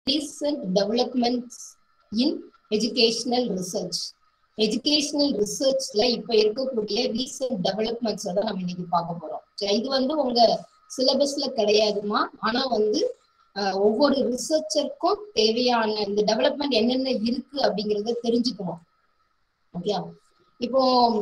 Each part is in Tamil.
Recent developments in educational research educational ரிசர்ச்ல இப்ப இருக்கக்கூடிய ரீசன்ட் டெவலப்மெண்ட்ஸ் தான் நம்ம இன்னைக்கு பார்க்க போறோம் சரி, இது வந்து உங்க சிலபஸ்ல கிடையாதுமா ஆனா வந்து அஹ், ஒவ்வொரு ரிசர்ச்சருக்கும் தேவையான இந்த டெவலப்மெண்ட் என்னென்ன இருக்கு அப்படிங்கறத தெரிஞ்சுக்கணும் ஓகே இப்போ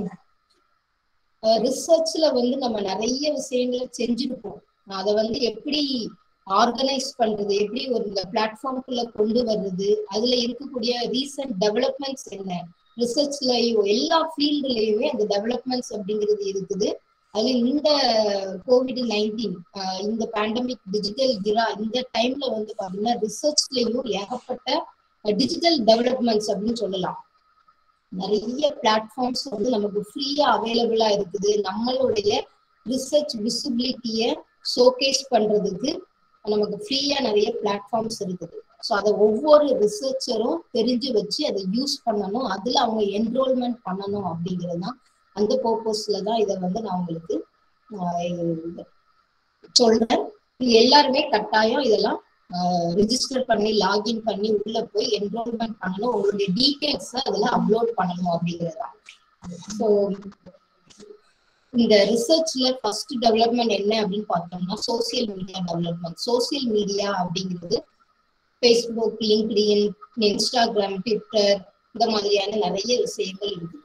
ரிசர்ச்ல வந்து நம்ம நிறைய விஷயங்களை செஞ்சிருப்போம் அதை வந்து எப்படி ஆர்கனைஸ் பண்றது எப்படி ஒரு இந்த பிளாட்ஃபார்ம்குள்ள கொண்டு வர்றது அதுல இருக்கக்கூடிய ரீசன்ட் டெவலப்மெண்ட்ஸ் என்ன ரிசர்ச்லயும் எல்லா ஃபீல்டுலயுமே அந்த டெவலப்மெண்ட்ஸ் அப்படிங்கிறது இருக்குது அதுல இந்த கோவிட் நைன்டீன் இந்த பேண்டமிக் டிஜிட்டல் கிரா இந்த டைம்ல வந்து பாத்தீங்கன்னா ரிசர்ச்லயும் ஏகப்பட்ட டிஜிட்டல் டெவலப்மெண்ட்ஸ் அப்படின்னு சொல்லலாம் நிறைய பிளாட்ஃபார்ம்ஸ் வந்து நமக்கு ஃப்ரீயா அவைலபிளா இருக்குது நம்மளுடைய ரிசர்ச் விசிபிலிட்டிய ஷோகேஸ் பண்றதுக்கு நமக்கு ஃப்ரீயா நிறைய பிளாட்ஃபார்ம்ஸ் இருக்குது ஸோ அதை ஒவ்வொரு ரிசர்ச்சரும் தெரிஞ்சு வச்சு அதை யூஸ் பண்ணணும் அதுல அவங்க என்ரோல்மெண்ட் பண்ணணும் அப்படிங்கிறது தான் அந்த பர்பஸ்ல தான் இதை வந்து நான் உங்களுக்கு ஆஹ், சொல்றேன் இது எல்லாருமே கட்டாயம் இதெல்லாம் ரிஜிஸ்டர் பண்ணி லாகின் பண்ணி உள்ள போய் என்ரோல்மெண்ட் பண்ணணும் உங்களுடைய டீடைல்ஸ் அதுல அப்லோட் பண்ணணும் அப்படிங்கிறது தான் ஸோ இந்த ரிசர்ச்ல ஃபர்ஸ்ட் டெவலப்மெண்ட் என்ன அப்படின்னு பார்த்தோம்னா social media development social media அப்படிங்கிறது ஃபேஸ்புக் லிங்க்டின் இன்ஸ்டாகிராம் ட்விட்டர் இந்த மாதிரியான நிறைய விஷயங்கள் இருக்கு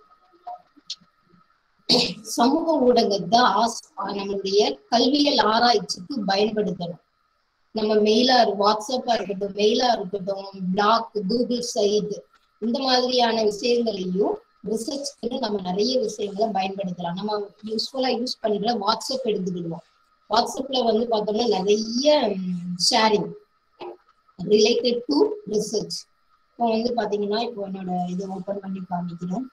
சமூக ஊடகத்தை ஆஸ் நம்மளுடைய கல்வியல் ஆராய்ச்சிக்கு பயன்படுத்தணும் நம்ம மெயிலா வாட்ஸ்அப்பா இருக்கட்டும் மெயிலா இருக்கட்டும் பிளாக் கூகுள் சைட் இந்த மாதிரியான விஷயங்களையும் ரிசர்ச்க்கு நம்ம நிறைய விஷயங்களை பயன்படுத்தலாம் நம்ம யூஸ்ஃபுல்லா யூஸ் பண்ற வாட்ஸ்அப் எடுத்துக்கிடுவோம் வாட்ஸ்அப்ல வந்து பார்த்தோம்னா நிறைய ஷேரிங் ரிலேட்டட் டு ரிசர்ச் இப்போ வந்து பாத்தீங்கன்னா இப்போ என்னோட இதை ஓபன் பண்ணி காமிக்கிறேன்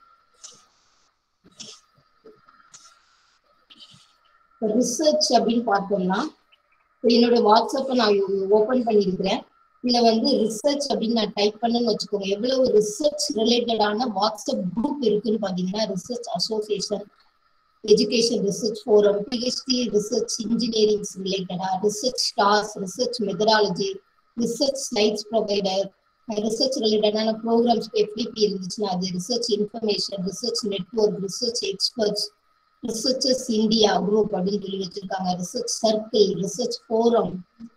ரிசர்ச் அப்படின்னு பார்த்தோம்னா இப்போ என்னோட வாட்ஸ்அப்பை நான் ஓபன் பண்ணியிருக்கிறேன் இதுல வந்து ரிசர்ச் அப்படின்னு நான் டைப் பண்ணேன்னு வச்சுக்கோங்க எவ்வளவு ரிசர்ச் ரிலேட்டடான வாட்ஸ்அப் குரூப் இருக்குன்னு பாத்தீங்கன்னா research association education research forum PhD research engineering ரிலேட்டடா research stars research methodology research slides provider research ரிலேட்டடான ப்ரோக்ராம்ஸ் எஃப்டிபி இருந்துச்சுன்னா அது research information research network research experts researchers India group அப்படின்னு சொல்லி வச்சிருக்காங்க research circle research forum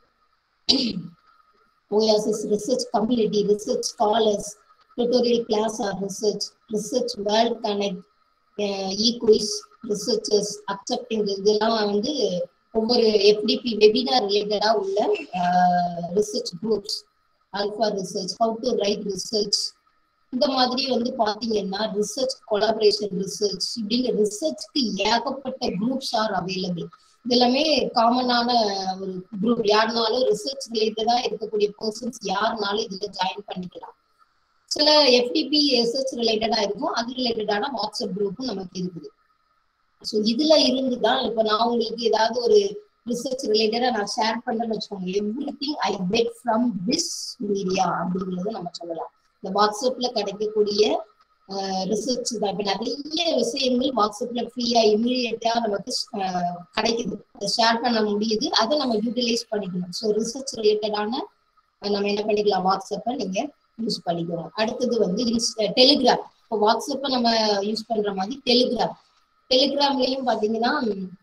oasis research community research scholars tutorial class or research research world connect equis researchers accepting இதெல்லாம் வந்து ஒவ்வொரு எஃப்டிபி வெபினார் ரிலேட்டடா உள்ள research groups alpha research how to right research இந்த மாதிரி வந்து பாத்தீங்கன்னா ரிசர்ச் கொலாபரேஷன் ரிசர்ச் இப்படின்னு ரிசர்ச்க்கு ஏகப்பட்ட குரூப்ஸ் ஆர் அவைலபிள் இது எல்லாமே காமனான ஒரு குரூப் யாருனாலும் ரிசர்ச் ரிலேட்டடா இருக்கக்கூடிய பர்சன்ஸ் யாருனாலும் இதுல ஜாயின் பண்ணிக்கலாம் சில எஃப்டிபி ரிசர்ச் ரிலேட்டடா இருக்கும் அது ரிலேட்டடான வாட்ஸ்அப் குரூப்பும் நமக்கு இருக்குது ஸோ இதுல இருந்து தான் இப்போ நான் உங்களுக்கு ஏதாவது ஒரு ரிசர்ச் ரிலேட்டடா நான் ஷேர் பண்றேன்னு வச்சுக்கோங்க everything I get from this media அப்படிங்கிறத நம்ம சொல்லலாம் இந்த வாட்ஸ்அப்ல கிடைக்கக்கூடிய ரிசர்ச் தான் இப்போ நிறைய விஷயங்கள் வாட்ஸ்அப்ல ஃப்ரீயா இமீடியட்டா நமக்கு அஹ், கிடைக்குது அதை ஷேர் பண்ண முடியுது அதை நம்ம யூட்டிலைஸ் பண்ணிக்கணும் ஸோ ரிசர்ச் ரிலேட்டடான நம்ம என்ன பண்ணிக்கலாம் வாட்ஸ்அப்பை நீங்க யூஸ் பண்ணிக்கணும் அடுத்தது வந்து டெலிகிராம் இப்போ வாட்ஸ்அப்பை நம்ம யூஸ் பண்ற மாதிரி டெலிகிராம் டெலிகிராம்லயும் பாத்தீங்கன்னா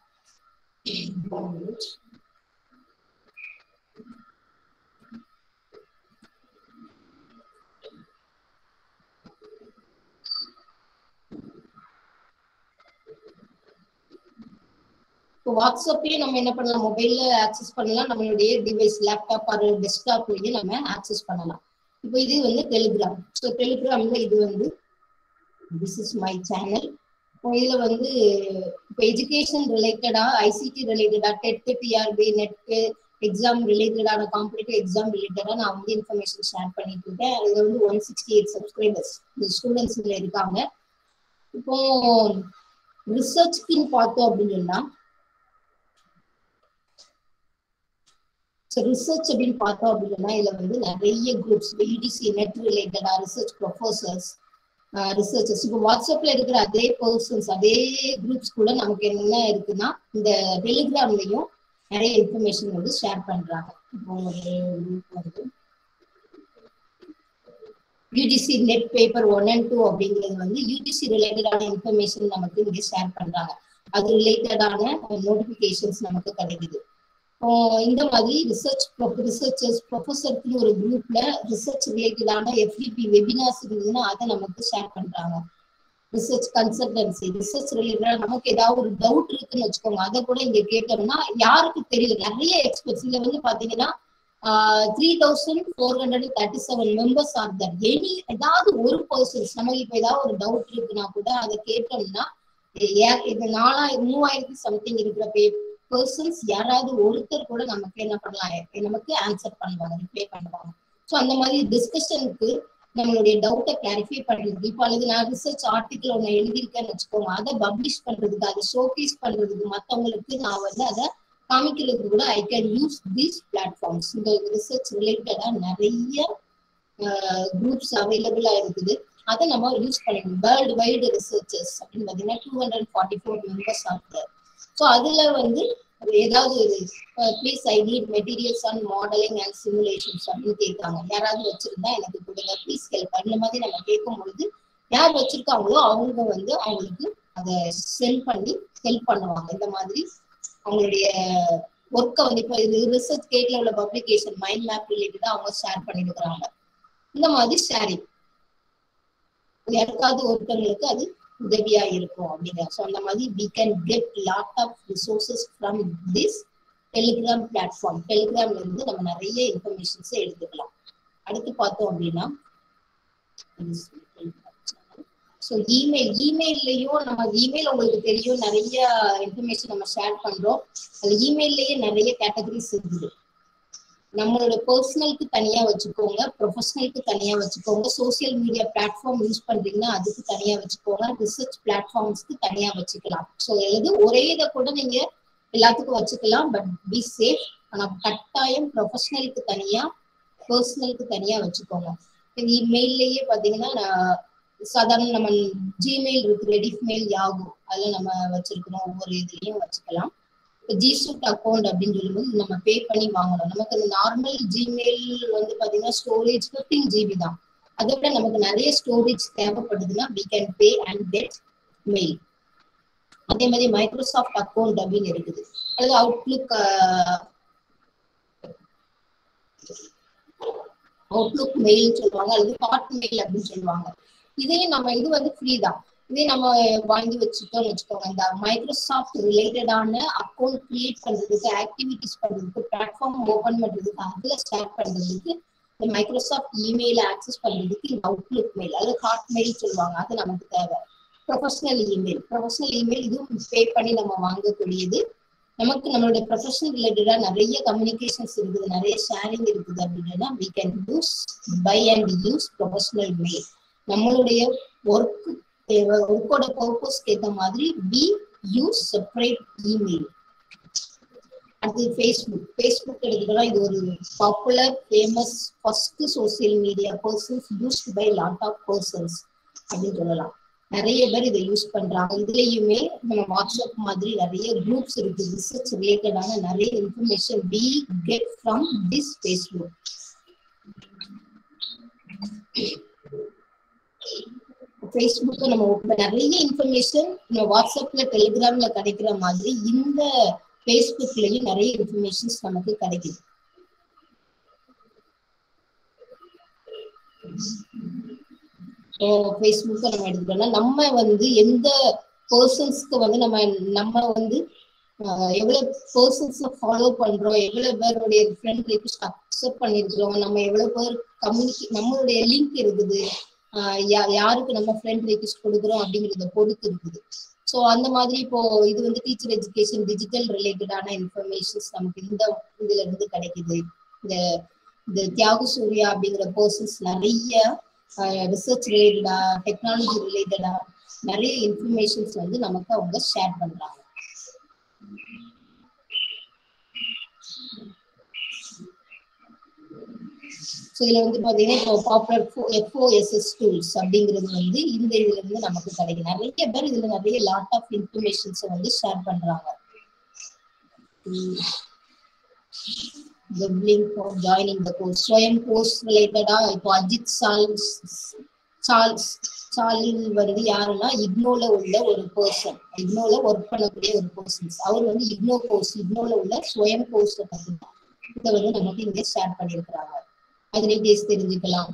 இப்போ வாட்ஸ்அப்பையும் நம்ம என்ன பண்ணலாம் மொபைல்ல ஆக்சஸ் பண்ணலாம் நம்மளுடைய டிவைஸ் லேப்டாப் ஆர் டெஸ்க்டாப்லயும் நம்ம ஆக்சஸ் பண்ணலாம் இப்போ இது வந்து டெலிகிராம் ஸோ டெலிகிராம்ல இது வந்து திஸ் இஸ் மை சேனல் இப்போ இதுல வந்து இப்போ எஜுகேஷன் ரிலேட்டடா ஐசிடி ரிலேட்டடா டெட் டிஆர்பி நெட் எக்ஸாம் ரிலேட்டடான காம்படிட்டிவ் எக்ஸாம் ரிலேட்டடா நான் வந்து இன்ஃபர்மேஷன் ஷேர் பண்ணிட்டு இருக்கேன் இதுல வந்து ஒன் சிக்ஸ்டி எயிட் சப்ஸ்கிரைபர்ஸ் இந்த ஸ்டூடெண்ட்ஸ் இதுல இருக்காங்க இப்போ ரிசர்ச்க்குன்னு பார்த்தோம் அப்படின்னு சொன்னா ஸோ ரிசர்ச் அப்படின்னு பார்த்தோம் அப்படின்னா இதுல வந்து நிறைய குரூப்ஸ் இடிசி நெட் ரிலேட்டடா ரிசர்ச் ப்ரொஃபசர்ஸ் ரிசர்ச்சர்ஸ் இப்போ வாட்ஸ்அப்ல இருக்கிற அதே பர்சன்ஸ் அதே குரூப்ஸ் கூட நமக்கு என்ன இருக்குன்னா இந்த டெலிகிராம்லயும் நிறைய இன்ஃபர்மேஷன் வந்து ஷேர் பண்றாங்க இப்போ ஒரு group வருது UGC NET paper one and two அப்படிங்கிறது வந்து யூஜிசி ரிலேட்டடான இன்ஃபர்மேஷன் நமக்கு இங்க ஷேர் பண்றாங்க அது ரிலேட்டடான நோட்டிபிகேஷன்ஸ் நமக்கு கிடைக்குது இந்த மாதிரி ரிசர்ச் ரிசர்ச்சர்ஸ் ப்ரொஃபஸருக்குன்னு ஒரு குரூப்ல ரிசர்ச் ரிலேட்டடான எஃப்டிபி வெபினார்ஸ் இருந்ததுன்னா அதை நமக்கு ஷேர் பண்றாங்க ரிசர்ச் கன்சல்டன்சி ரிசர்ச் ரிலேட்டடா நமக்கு ஏதாவது ஒரு டவுட் இருக்குன்னு வச்சுக்கோங்க அதை கூட இங்க கேட்டோம்னா யாருக்கு தெரியும் நிறைய எக்ஸ்பர்ட்ஸ் இதுல வந்து பாத்தீங்கன்னா three thousand four hundred thirty seven members are that any ஏதாவது ஒரு பர்சன்ஸ் நமக்கு இப்ப ஏதாவது ஒரு டவுட் இருக்குன்னா கூட அதை கேட்டோம்னா இது நாலாயிரம் மூவாயிரத்தி சம்திங் இருக்கிற பே பர்சன்ஸ் யாராவது ஒருத்தர் கூட நமக்கு என்ன பண்ணலாம் நமக்கு ஆன்சர் பண்ணுவாங்க ரிப்ளை பண்ணுவாங்க ஸோ அந்த மாதிரி டிஸ்கஷனுக்கு நம்மளுடைய டவுட்டை கிளாரிஃபை பண்றதுக்கு இப்போ அல்லது நான் ரிசர்ச் ஆர்டிக்கல் ஒன்று எழுதியிருக்கேன்னு வச்சுக்கோங்க அதை பப்ளிஷ் பண்றதுக்கு அதை ஷோகேஸ் பண்றதுக்கு மற்றவங்களுக்கு நான் வந்து அதை காமிக்கிறதுக்கு கூட I can use these platforms இந்த ரிசர்ச் ரிலேட்டடா நிறைய குரூப்ஸ் அவைலபிளா இருக்குது அதை நம்ம யூஸ் பண்ணணும் வேர்ல்டு வைடு ரிசர்ச்சர்ஸ் அப்படின்னு பார்த்தீங்கன்னா two hundred forty four members ஆகுது ஸோ அதுல வந்து ஏதாவது please I need materials on modelling and simulations அப்படின்னு கேட்குறாங்க யாராவது வச்சிருந்தா எனக்கு கொடுங்க ப்ளீஸ் ஹெல்ப் அந்த மாதிரி நம்ம கேட்கும் பொழுது யார் வச்சிருக்காங்களோ அவங்க வந்து அவங்களுக்கு அதை சென்ட் பண்ணி ஹெல்ப் பண்ணுவாங்க இந்த மாதிரி அவங்களுடைய ஒர்க்கை வந்து இப்போ இது ரிசர்ச் கேட்ல உள்ள பப்ளிகேஷன் மைண்ட் மேப் ரிலேட்டடா அவங்க ஷேர் பண்ணிருக்கிறாங்க இந்த மாதிரி ஷேரிங் யாருக்காவது ஒருத்தவங்களுக்கு அது உதவியா இருக்கும் அப்படிங்கிற ஸோ அந்த மாதிரி we can get lot of resources from this Telegram platform டெலிகிராம்ல இருந்து நம்ம நிறைய இன்ஃபர்மேஷன்ஸ் எடுத்துக்கலாம் அடுத்து பார்த்தோம் அப்படின்னா ஸோ இமெயில் இமெயில்லையும் நம்ம இமெயில் உங்களுக்கு தெரியும் நிறைய இன்ஃபர்மேஷன் நம்ம ஷேர் பண்றோம் அது இமெயிலேயே நிறைய கேட்டகரிஸ் இருக்குது நம்மளோட பர்சனலுக்கு தனியா வச்சுக்கோங்க ப்ரொஃபஷனலுக்கு தனியா வச்சுக்கோங்க சோசியல் மீடியா பிளாட்ஃபார்ம் யூஸ் பண்றீங்கன்னா அதுக்கு தனியா வச்சுக்கோங்க ரிசர்ச் பிளாட்ஃபார்ம்ஸ்க்கு தனியா வச்சுக்கலாம் ஸோ எது ஒரே இதை கூட நீங்க எல்லாத்துக்கும் வச்சுக்கலாம் பட் பி சேஃப் ஆனா கட்டாயம் ப்ரொஃபஷனலுக்கு தனியா பர்சனலுக்கு தனியா வச்சுக்கோங்க இமெயிலேயே பாத்தீங்கன்னா நான் சாதாரண நம்ம ஜிமெயில் இருக்கு ரெடிஃப் மெயில் யாகும் அதில் நம்ம வச்சிருக்கிறோம் ஒவ்வொரு இதுலையும் வச்சுக்கலாம் இப்போ ஜிசூட் அக்கௌண்ட் அப்படின்னு சொல்லும்போது நம்ம பே பண்ணி வாங்கணும் நமக்கு அந்த நார்மல் ஜிமெயில் வந்து பார்த்தீங்கன்னா ஸ்டோரேஜ் ஃபிஃப்டீன் ஜிபி தான் அதை விட நமக்கு நிறைய ஸ்டோரேஜ் தேவைப்படுதுன்னா we can pay and get mail அதே மாதிரி மைக்ரோசாஃப்ட் அக்கௌண்ட் அப்படின்னு இருக்குது அல்லது அவுட்லுக் அவுட்லுக் மெயில் சொல்லுவாங்க அல்லது ஹாட் மெயில் அப்படின்னு சொல்லுவாங்க இதே நம்ம இது வந்து ஃப்ரீ தான் இதே நம்ம வாங்கி வச்சுட்டோம்னு வச்சுக்கோங்க இந்த மைக்ரோசாஃப்ட் ரிலேட்டடான அக்கௌண்ட் கிரியேட் பண்றதுக்கு ஆக்டிவிட்டிஸ் பண்றதுக்கு பிளாட்ஃபார்ம் ஓபன் பண்றதுக்கு அதுல ஸ்டார்ட் பண்றதுக்கு இந்த மைக்ரோசாஃப்ட் இமெயில ஆக்சஸ் பண்றதுக்கு இந்த அவுட்லுக் மெயில் அதாவது ஹாட் மெயில் சொல்லுவாங்க அது நமக்கு தேவை ப்ரொஃபஷனல் இமெயில் ப்ரொஃபஷனல் இமெயில் இதுவும் பே பண்ணி நம்ம வாங்கக்கூடியது நமக்கு நம்மளுடைய ப்ரொஃபஷனல் ரிலேட்டடா நிறைய கம்யூனிகேஷன்ஸ் இருக்குது நிறைய ஷேரிங் இருக்குது அப்படின்னா we can use buy and use professional mail நம்மளுடைய ஒர்க் ஒர்க்கோட பர்பஸ்க்கு ஏற்ற மாதிரி வி யூஸ் செப்பரேட் இமெயில் அடுத்து ஃபேஸ்புக் ஃபேஸ்புக் எடுத்துக்கிட்டா இது ஒரு popular famous first social media persons used by lot of persons அப்படின்னு சொல்லலாம் நிறைய பேர் இதை யூஸ் பண்றாங்க இதுலயுமே நம்ம வாட்ஸ்அப் மாதிரி நிறைய குரூப்ஸ் இருக்கு ரிசர்ச் ரிலேட்டடான நிறைய information we get from this Facebook ஃபேஸ்புக்கு நம்ம நிறைய இன்ஃபர்மேஷன் நம்ம வாட்ஸ்அப்ல டெலிகிராம்ல கிடைக்கிற மாதிரி இந்த ஃபேஸ்புக்லயும் நிறைய இன்ஃபர்மேஷன்ஸ் நமக்கு கிடைக்குது ஃபேஸ்புக்கை நம்ம எடுத்துட்டோம்னா நம்ம வந்து எந்த பர்சன்ஸ்க்கு வந்து நம்ம நம்ம வந்து எவ்வளவு பர்சன்ஸ் ஃபாலோ பண்றோம் எவ்வளவு பேருடைய ஃப்ரெண்ட் ரிக்வஸ்ட் அக்செப்ட் பண்ணிருக்கிறோம் நம்ம எவ்வளவு பேர் கம்யூனிகே நம்மளுடைய லிங்க் இருக்குது யாருக்கு நம்ம ஃப்ரெண்ட் ரிக்வஸ்ட் கொடுக்குறோம் அப்படிங்கறத பொறுத்து இருக்குது ஸோ அந்த மாதிரி இப்போ இது வந்து டீச்சர் எஜுகேஷன் டிஜிட்டல் ரிலேட்டடான இன்ஃபர்மேஷன்ஸ் நமக்கு இந்த இதுல இருந்து கிடைக்குது இந்த இந்த தியாகு சூர்யா அப்படிங்கிற பர்சன்ஸ் நிறைய ரிசர்ச் ரிலேட்டடா டெக்னாலஜி ரிலேட்டடா நிறைய இன்ஃபர்மேஷன்ஸ் வந்து நமக்கு அவங்க ஷேர் பண்றாங்க ஸோ இதுல வந்து பாத்தீங்கன்னா இப்போ பாப்புலர் எஃப்ஓஎஸ்எஸ் டூல்ஸ் அப்படிங்கிறது வந்து இந்த இதுல இருந்து நமக்கு கிடைக்கும் நிறைய பேர் இதுல நிறைய லாட் ஆஃப் இன்ஃபர்மேஷன்ஸ் வந்து ஷேர் பண்றாங்க the link for joining the course ஸ்வயம் கோர்ஸ் ரிலேட்டடா இப்போ அஜித் சால்ஸ் சார்ல்ஸ் சாலில் வந்து யாருன்னா இக்னோல உள்ள ஒரு பர்சன் இக்னோல ஒர்க் பண்ணக்கூடிய ஒரு பர்சன்ஸ் அவர் வந்து இக்னோ கோர்ஸ் இக்னோல உள்ள ஸ்வயம் கோர்ஸ் பத்தி இதை வந்து நமக்கு இங்க ஷேர் பண்ணியிருக்கிறாங்க அது டீடைல்ஸ் தெரிஞ்சுக்கலாம்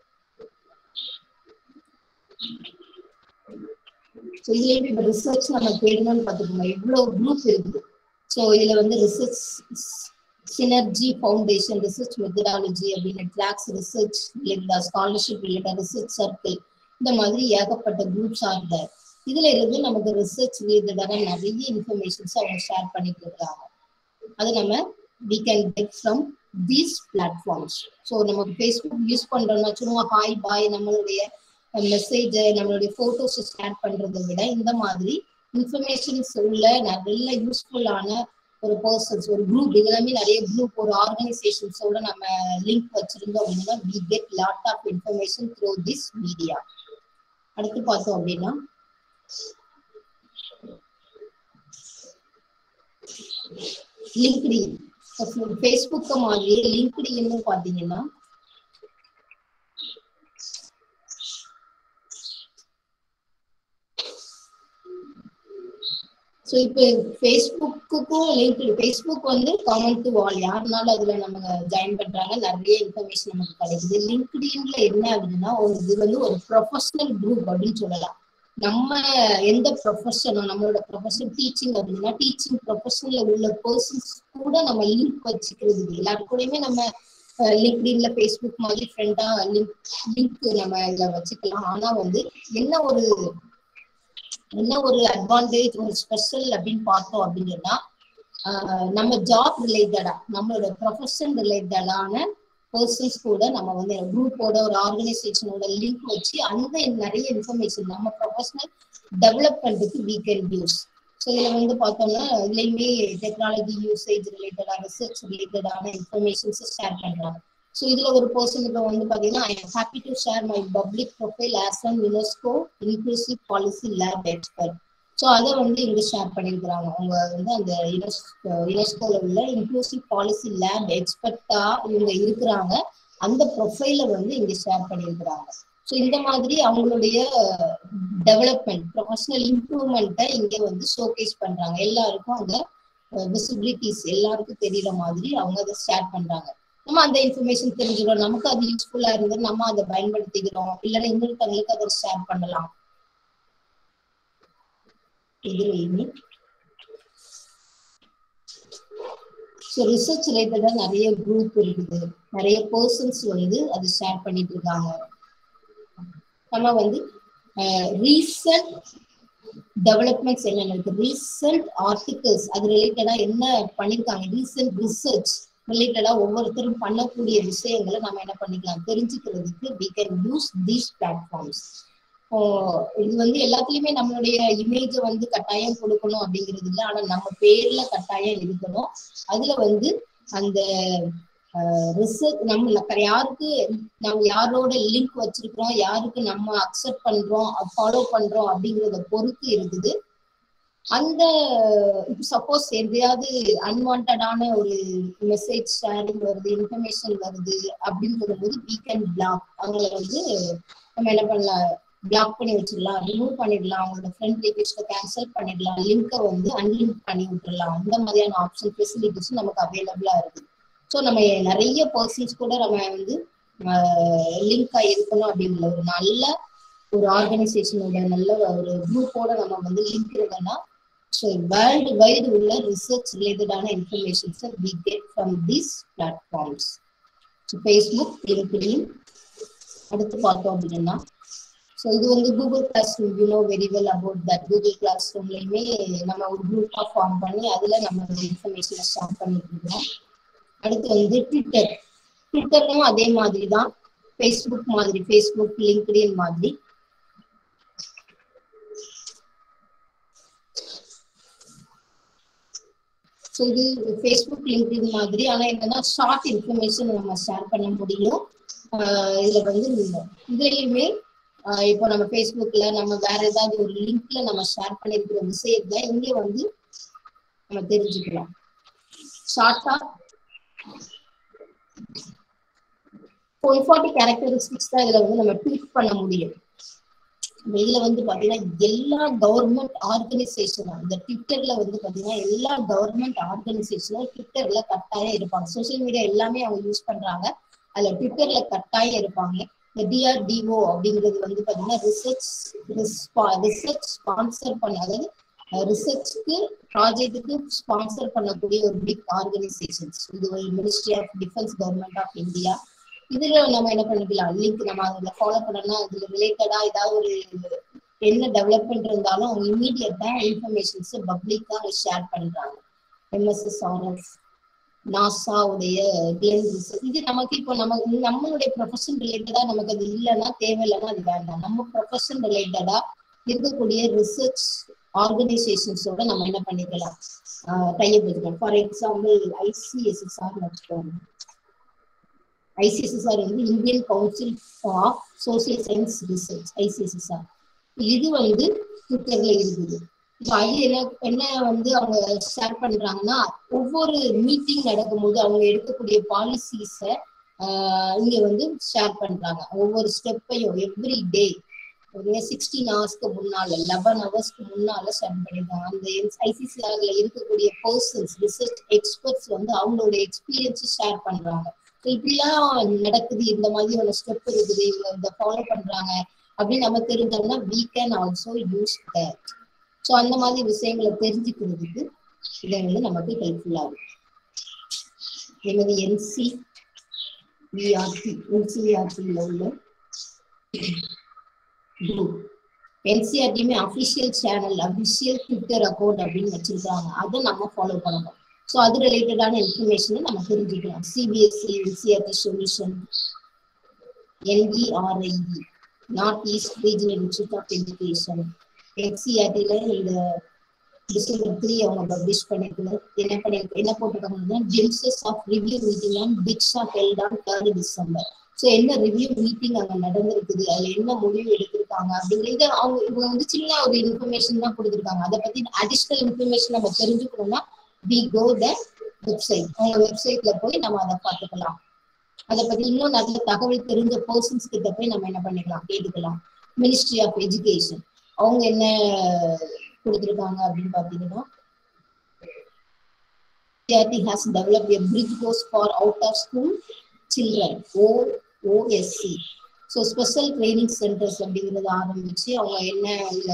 ஸோ இதுலயுமே இப்போ ரிசர்ச் நம்ம தேடணும்னு பார்த்துக்கோங்க எவ்வளவு குரூப் இருக்குது ஸோ இதுல வந்து research synergy foundation research methodology அப்படின்னு கிளாக்ஸ் ரிசர்ச் ரிலேட்டடா ஸ்காலர்ஷிப் ரிலேட்டடா ரிசர்ச் சர்க்கிள் இந்த மாதிரி ஏகப்பட்ட குரூப்ஸ் ஆகுது இதுல இருந்து நமக்கு ரிசர்ச் ரிலேட்டடான நிறைய இன்ஃபர்மேஷன்ஸ் அவங்க ஷேர் பண்ணிட்டு இருக்காங்க அது நம்ம we can get from these platforms so நம்ம ஃபேஸ்புக் யூஸ் பண்றோம்னா சும்மா ஹாய் பாய் நம்மளுடைய மெசேஜ் நம்மளுடைய போட்டோஸ் ஷேர் பண்றதை விட இந்த மாதிரி இன்ஃபர்மேஷன்ஸ் உள்ள நல்ல யூஸ்ஃபுல்லான ஒரு பர்சன்ஸ் ஒரு குரூப் இதெல்லாமே நிறைய குரூப் ஒரு ஆர்கனைசேஷன்ஸோட நம்ம லிங்க் வச்சிருந்தோம் அப்படின்னா we get lot of information through this media அடுத்து பார்த்தோம் அப்படின்னா லிங்க்டின் ஃபேஸ்புக் மாதிரி லிங்க்டின்னு பாத்தீங்கன்னா ஸோ இப்போ ஃபேஸ்புக்குக்கும் லிங்க் ஃபேஸ்புக் வந்து காமன் டு வால் யாருனாலும் அதுல நம்ம ஜாயின் பண்றாங்க நிறைய இன்ஃபர்மேஷன் நமக்கு கிடைக்குது லிங்க்டின்ல என்ன ஆகுதுன்னா ஒரு இது வந்து ஒரு ப்ரொஃபஷனல் குரூப் அப்படின்னு சொல்லலாம் நம்ம எந்த ப்ரொஃபஷனோ நம்மளோட ப்ரொஃபஷன் டீச்சிங் அப்படின்னா டீச்சிங் ப்ரொஃபஷன்ல உள்ள பர்சன்ஸ் கூட நம்ம லிங்க் வச்சுக்கிறது எல்லாரு கூடயுமே நம்ம லிங்க்டின்ல ஃபேஸ்புக் மாதிரி ஃப்ரெண்டா லிங்க் லிங்க் நம்ம இதுல வச்சுக்கலாம் ஆனா வந்து என்ன ஒரு என்ன ஒரு அட்வான்டேஜ் ஒரு ஸ்பெஷல் அப்படின்னு பார்த்தோம் அப்படின்னா நம்ம ஜாப் ரிலேட்டடா நம்மளோட ப்ரொஃபஷன் ரிலேட்டடான பர்சன்ஸ் கூட நம்ம வந்து குரூப்போட ஒரு ஆர்கனைசேஷனோட லிங்க் வச்சு அந்த நிறைய இன்ஃபர்மேஷன் நம்ம professional டெவலப்மெண்ட்டுக்கு we can use so இதுல வந்து பார்த்தோம்னா இதுலயுமே டெக்னாலஜி யூசேஜ் ரிலேட்டடா ரிசர்ச் ரிலேட்டடான இன்ஃபர்மேஷன்ஸ் ஷேர் பண்றாங்க ஸோ இதுல ஒரு பர்சன் இப்போ வந்து பாத்தீங்கன்னா I am happy to share my public profile as an UNESCO inclusive policy lab expert so அதை வந்து இங்க ஷேர் பண்ணியிருக்கிறாங்க அவங்க வந்து அந்த யுனெஸ்கோ யுனெஸ்கோல உள்ள இன்க்ளூசிவ் பாலிசி லேப் எக்ஸ்பர்ட்டா இவங்க இருக்கிறாங்க அந்த ப்ரொஃபைல வந்து இங்க ஷேர் பண்ணியிருக்கிறாங்க ஸோ இந்த மாதிரி அவங்களுடைய டெவலப்மெண்ட் ப்ரொஃபஷனல் இம்ப்ரூவ்மெண்ட்டை இங்க வந்து ஷோகேஸ் பண்றாங்க எல்லாருக்கும் அந்த விசிபிலிட்டிஸ் எல்லாருக்கும் தெரியற மாதிரி அவங்க அதை ஷேர் பண்றாங்க நம்ம அந்த இன்ஃபர்மேஷன் தெரிஞ்சுக்கிறோம் நமக்கு அது யூஸ்ஃபுல்லா இருந்து நம்ம அதை பயன்படுத்திக்கிறோம் இல்லைன்னா இன்னொருத்தவங்களுக்கு அதை ஷேர் பண்ணலாம் இதுலையுமே ஸோ ரிசர்ச் ரிலேட்டடா நிறைய குரூப் இருக்குது நிறைய பர்சன்ஸ் வந்து அதை ஷேர் பண்ணிட்டு இருக்காங்க நம்ம வந்து ரீசன்ட் டெவலப்மெண்ட்ஸ் என்னென்ன இருக்கு ரீசன்ட் ஆர்டிகல்ஸ் அது ரிலேட்டடா என்ன பண்ணிருக்காங்க ரீசன்ட் ரிசர்ச் ரிலேட்டடா ஒவ்வொருத்தரும் பண்ணக்கூடிய விஷயங்களை நம்ம என்ன பண்ணிக்கலாம் தெரிஞ்சுக்கிறதுக்கு we can use these platforms இது வந்து எல்லாத்துலயுமே நம்மளுடைய இமேஜை வந்து கட்டாயம் கொடுக்கணும் அப்படிங்கிறது இல்லை ஆனா நம்ம பேர்ல கட்டாயம் இருக்கணும் அதுல வந்து அந்த ரிசர்ச் நம்ம யாருக்கு நம்ம யாரோட லிங்க் வச்சிருக்கிறோம் யாருக்கு நம்ம அக்செப்ட் பண்றோம் ஃபாலோ பண்றோம் அப்படிங்கறத பொறுத்து இருக்குது அந்த சப்போஸ் எதையாவது அன்வான்டான ஒரு மெசேஜ் ஷேரிங் வருது இன்ஃபர்மேஷன் வருது அப்படின்னு சொல்லும்போது வீ கேன் பிளாக் அவங்கள வந்து நம்ம என்ன பண்ணலாம் பிளாக் பண்ணி வச்சிடலாம் ரிமூவ் பண்ணிடலாம் அவங்களோட ஃப்ரெண்ட் ரிக்வெஸ்ட்டை கேன்சல் பண்ணிடலாம் லிங்கை வந்து அன்லிங்க் பண்ணி விட்டுடலாம் அந்த மாதிரியான ஆப்ஷன் ஃபெசிலிட்டிஸும் நமக்கு அவைலபிளா இருக்குது ஸோ நம்ம நிறைய பர்சன்ஸ் கூட நம்ம வந்து லிங்க் இருக்கணும் அப்படின்னு ஒரு நல்ல ஒரு ஆர்கனைசேஷனோட நல்ல ஒரு குரூப்போட நம்ம வந்து லிங்க் இருந்தோம்னா ஸோ வேர்ல்டு வைடு உள்ள ரிசர்ச் ரிலேட்டடான இன்ஃபர்மேஷன்ஸை we get from these platforms so Facebook LinkedIn அடுத்து பார்த்தோம் அப்படின்னா ஸோ இது வந்து Google classroom you know very well about that Google class ரூம்லையுமே நம்ம ஒரு குரூப்பாக ஃபார்ம் பண்ணி அதில் நம்ம இன்ஃபர்மேஷனை ஷேர் பண்ணிட்டு இருக்கோம் அடுத்து வந்து ட்விட்டர் ட்விட்டரும் அதே மாதிரி தான் ஃபேஸ்புக் மாதிரி ஃபேஸ்புக் லிங்க்டின் மாதிரி ஸோ இது ஃபேஸ்புக் லிங்க்டின் மாதிரி ஆனால் என்னன்னா ஷார்ட் இன்ஃபர்மேஷன் நம்ம ஷேர் பண்ண முடியும் இதுல வந்து இதுலயுமே இப்போ நம்ம ஃபேஸ்புக்ல நம்ம வேற ஏதாவது ஒரு லிங்க்ல நம்ம ஷேர் பண்ணிருக்கிற விஷயத்த இங்க வந்து நம்ம தெரிஞ்சுக்கலாம் ஷார்ட்டா ஒன் ஃபார்ட்டி கேரக்டரிஸ்டிக்ஸ் தான் இதுல வந்து நம்ம ட்வீட் பண்ண முடியும் இதுல வந்து பாத்தீங்கன்னா எல்லா கவர்மெண்ட் ஆர்கனைசேஷனும் இந்த ட்விட்டர்ல வந்து பாத்தீங்கன்னா எல்லா கவர்மெண்ட் ஆர்கனைசேஷனும் ட்விட்டர்ல கட்டாயம் இருப்பாங்க சோசியல் மீடியா எல்லாமே அவங்க யூஸ் பண்றாங்க அதுல ட்விட்டர்ல கட்டாயம் இருப்பாங்க இந்த டிஆர்டிஓ அப்படிங்கிறது வந்து பாத்தீங்கன்னா ரிசர்ச் ரிசர்ச் ஸ்பான்சர் பண்ண அதாவது ரிசர்ச்க்கு ப்ராஜெக்ட்டுக்கு ஸ்பான்சர் பண்ணக்கூடிய ஒரு பிக் ஆர்கனைசேஷன்ஸ் இது ஒரு ministry of defence government of India இதுல நம்ம என்ன பண்ணிக்கலாம் லிங்க் நம்ம அதுல ஃபாலோ பண்ணோம்னா அதுல ரிலேட்டடா ஏதாவது ஒரு என்ன டெவலப்மெண்ட் இருந்தாலும் அவங்க இமீடியட்டா இன்ஃபர்மேஷன்ஸ் பப்ளிக்கா ஷேர் பண்றாங்க எம்எஸ்எஸ்ஆர்எஸ் நாசாவுடைய கிளென் ரிசர்ச் இது நமக்கு இப்போ நம்ம நம்மளுடைய ப்ரொஃபஷன் ரிலேட்டடா நமக்கு அது இல்லைன்னா தேவையில்லைன்னா அது வேண்டாம் நம்ம ப்ரொஃபஷன் ரிலேட்டடா இருக்கக்கூடிய ரிசர்ச் ஆர்கனைசேஷன்ஸோட நம்ம என்ன பண்ணிக்கலாம் டைப் வச்சுக்கலாம் ஃபார் எக்ஸாம்பிள் ஐசிஎஸ்எஸ்ஆர் வச்சுக்கோங்க ஐசிஎஸ்எஸ்ஆர் வந்து Indian council of social science research ICSSR இது வந்து ட்விட்டர்ல இருக்குது அது என்ன என்ன வந்து அவங்க ஷேர் பண்றாங்கன்னா ஒவ்வொரு மீட்டிங் நடக்கும்போது அவங்க எடுக்கக்கூடிய பாலிசிஸ இங்க வந்து ஷேர் பண்றாங்க ஒவ்வொரு ஸ்டெப்பையும் எவ்ரி டே ஒரு சிக்ஸ்டீன் ஹவர்ஸ்க்கு முன்னால லெவன் ஹவர்ஸ்க்கு முன்னால ஷேர் பண்ணிருக்காங்க அந்த ஐசிசிஆர்ல இருக்கக்கூடிய பர்சன்ஸ் ரிசர்ச் எக்ஸ்பர்ட்ஸ் வந்து அவங்களோட எக்ஸ்பீரியன்ஸ் ஷேர் பண்றாங்க இப்படிலாம் நடக்குது இந்த மாதிரி ஒரு ஸ்டெப் இருக்குது இவங்க இதை ஃபாலோ பண்றாங்க அப்படின்னு நம்ம தெரிஞ்சோம்னா we can also use that so அந்த மாதிரி விஷயங்களை தெரிஞ்சுக்கிறதுக்கு இதை வந்து நமக்கு ஹெல்ப்ஃபுல்லாகும் அதே மாதிரி என்சி இஆர்டி என்சிஆர்டியில் உள்ள குரூப் என்சிஆர்டியுமே official channel official Twitter account அப்படின்னு வச்சிருக்காங்க அதை நம்ம ஃபாலோ பண்ணணும் ஸோ அது ரிலேட்டடான இன்ஃபர்மேஷனை நம்ம தெரிஞ்சுக்கலாம் CBSE NCERT solution NERIE north east regional institute of education என்சிஆர்டில இந்த டிசம்பர் த்ரீ அவங்க பப்ளிஷ் பண்ணிருக்காங்க என்ன பண்ணிருக்கு என்ன போட்டிருக்காங்கன்னா ஜென்சஸ் of review meeting on DIKSHA held on third December so என்ன ரிவ்யூ மீட்டிங் அங்க நடந்திருக்குது அதுல என்ன முடிவு எடுத்திருக்காங்க அப்படிங்கிறது அவங்க இவங்க வந்து சின்ன ஒரு இன்ஃபர்மேஷன் தான் கொடுத்துருக்காங்க அதை பத்தி அடிஷ்னல் இன்ஃபர்மேஷன் நம்ம தெரிஞ்சுக்கணும்னா வி கோ த வெப்சைட் அவங்க வெப்சைட்ல போய் நம்ம அதை பார்த்துக்கலாம் அதை பத்தி இன்னும் நல்ல தகவல் தெரிஞ்ச பர்சன்ஸ் கிட்ட போய் நம்ம என்ன பண்ணிக்கலாம் கேட்டுக்கலாம் மினிஸ்ட்ரி ஆஃப் எஜுகேஷன் அவங்க என்ன கொடுத்துருக்காங்க அப்படின்னு பாத்தீங்கன்னா CRT has developed a bridge course for out of school children O OSC so special training centres அப்படிங்கிறத ஆரம்பிச்சு அவங்க என்ன இல்ல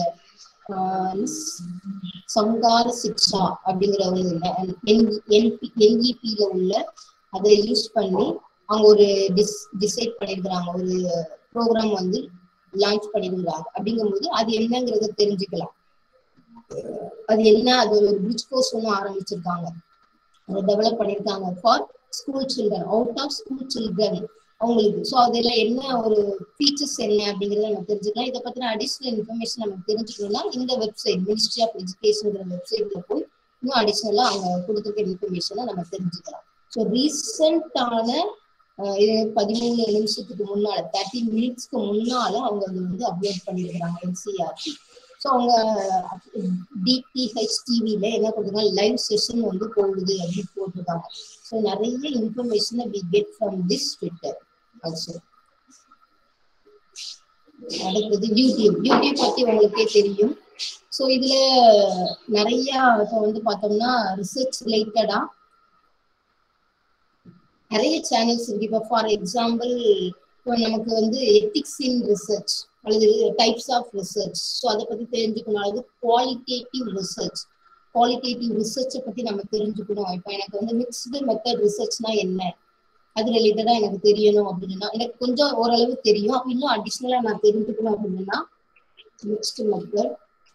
சங்கார சிக்ஷா அப்படிங்கிற ஒரு என்இபியில உள்ள அதை யூஸ் பண்ணி அவங்க ஒரு டிஸ் டிசைட் பண்ணியிருக்கிறாங்க ஒரு ப்ரோக்ராம் வந்து லான்ச் பண்ணியிருக்கிறாங்க அப்படிங்கும்போது அது என்னங்கிறத தெரிஞ்சுக்கலாம் அது என்ன அது ஒரு பிரிட்ஜ் கோர்ஸ் ஒன்று ஆரம்பிச்சிருக்காங்க அதை டெவலப் பண்ணியிருக்காங்க for school children out of school children அவங்களுக்கு ஸோ அதில் என்ன ஒரு ஃபீச்சர்ஸ் என்ன அப்படிங்கிறத நம்ம தெரிஞ்சுக்கலாம் இதை பற்றின அடிஷ்னல் இன்ஃபர்மேஷன் நம்ம தெரிஞ்சுக்கணும்னா இந்த வெப்சைட் மினிஸ்ட்ரி ஆஃப் எஜுகேஷன்ங்கிற வெப்சைட்ல போய் இன்னும் அடிஷ்னலாக அவங்க கொடுத்துருக்க இன்ஃபர்மேஷனை நம்ம தெரிஞ்சுக்கலாம் ஸோ ரீசெண்டான இது பதிமூணு நிமிஷத்துக்கு முன்னால தேர்ட்டி மினிட்ஸ்க்கு முன்னால அவங்க அது வந்து அப்லோட் பண்ணியிருக்கிறாங்க என்சிஆர்டி ஸோ அவங்க டிடிஹெச் டிவில என்ன பண்ணுறாங்க லைவ் செஷன் வந்து போகுது அப்படின்னு போட்டிருக்காங்க ஸோ நிறைய இன்ஃபர்மேஷனை we get from this Twitter also அடுத்தது யூடியூப் யூடியூப் பத்தி உங்களுக்கே தெரியும் ஸோ இதுல நிறைய இப்போ வந்து பார்த்தோம்னா ரிசர்ச் ரிலேட்டடா நிறைய சேனல்ஸ் இருக்கு இப்போ ஃபார் எக்ஸாம்பிள் இப்போ நமக்கு வந்து எத்திக்ஸ் இன் ரிசர்ச் அல்லது டைப்ஸ் ஆஃப் ரிசர்ச் ஸோ அதை பத்தி தெரிஞ்சுக்கணும் அல்லது குவாலிட்டேட்டிவ் ரிசர்ச் குவாலிட்டேட்டிவ் ரிசர்ச்சை பத்தி நம்ம தெரிஞ்சுக்கணும் இப்போ எனக்கு வந்து மிக்ஸ்டு மெத்தட் ரிசர்ச்னா என்ன அது ரிலேட்டடா எனக்கு தெரியணும் அப்படின்னா எனக்கு கொஞ்சம் ஓரளவு தெரியும் அப்ப இன்னும் அடிஷ்னலா நான் தெரிஞ்சுக்கணும் அப்படின்னா மிக்ஸ்டு மெத்தட்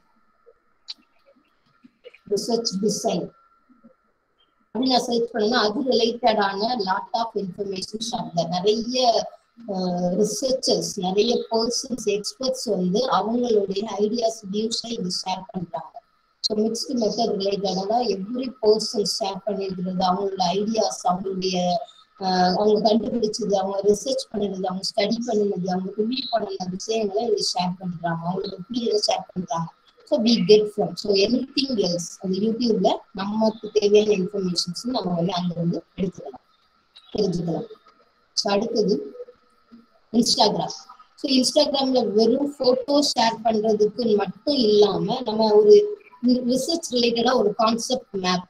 ரிசர்ச் டிசைன் அப்படி நான் சர்ச் பண்ணேன்னா அது ரிலேட்டடான லாட் ஆஃப் இன்ஃபர்மேஷன் ஷாப்ல நிறைய ரிசர்ச்சர்ஸ் நிறைய பர்சன்ஸ் எக்ஸ்பர்ட்ஸ் வந்து அவங்களுடைய ஐடியாஸ் வியூஸை இது ஷேர் பண்றாங்க ஸோ மிக்ஸ்டு மெத்தட் ரிலேட்டடாக எவ்ரி பர்சன் ஷேர் பண்ணியிருக்கிறது அவங்களோட ஐடியாஸ் அவங்களுடைய அவங்க கண்டுபிடிச்சது அவங்க ரிசர்ச் பண்ணினது அவங்க ஸ்டடி பண்ணினது அவங்க ரிவ்யூ பண்ணின விஷயங்களை இது ஷேர் பண்றாங்க அவங்களோட ஒப்பீனியனை ஷேர் பண்றாங்க so we get from so anything else அந்த யூடியூப்ல நமக்கு தேவையான இன்ஃபர்மேஷன்ஸ் நம்ம வந்து அங்க வந்து எடுத்துக்கலாம் தெரிஞ்சுக்கலாம் ஸோ அடுத்தது இன்ஸ்டாகிராம் ஸோ இன்ஸ்டாகிராம்ல வெறும் போட்டோ ஷேர் பண்றதுக்கு மட்டும் இல்லாம நம்ம ஒரு ரிசர்ச் ரிலேட்டடா ஒரு கான்செப்ட் மேப்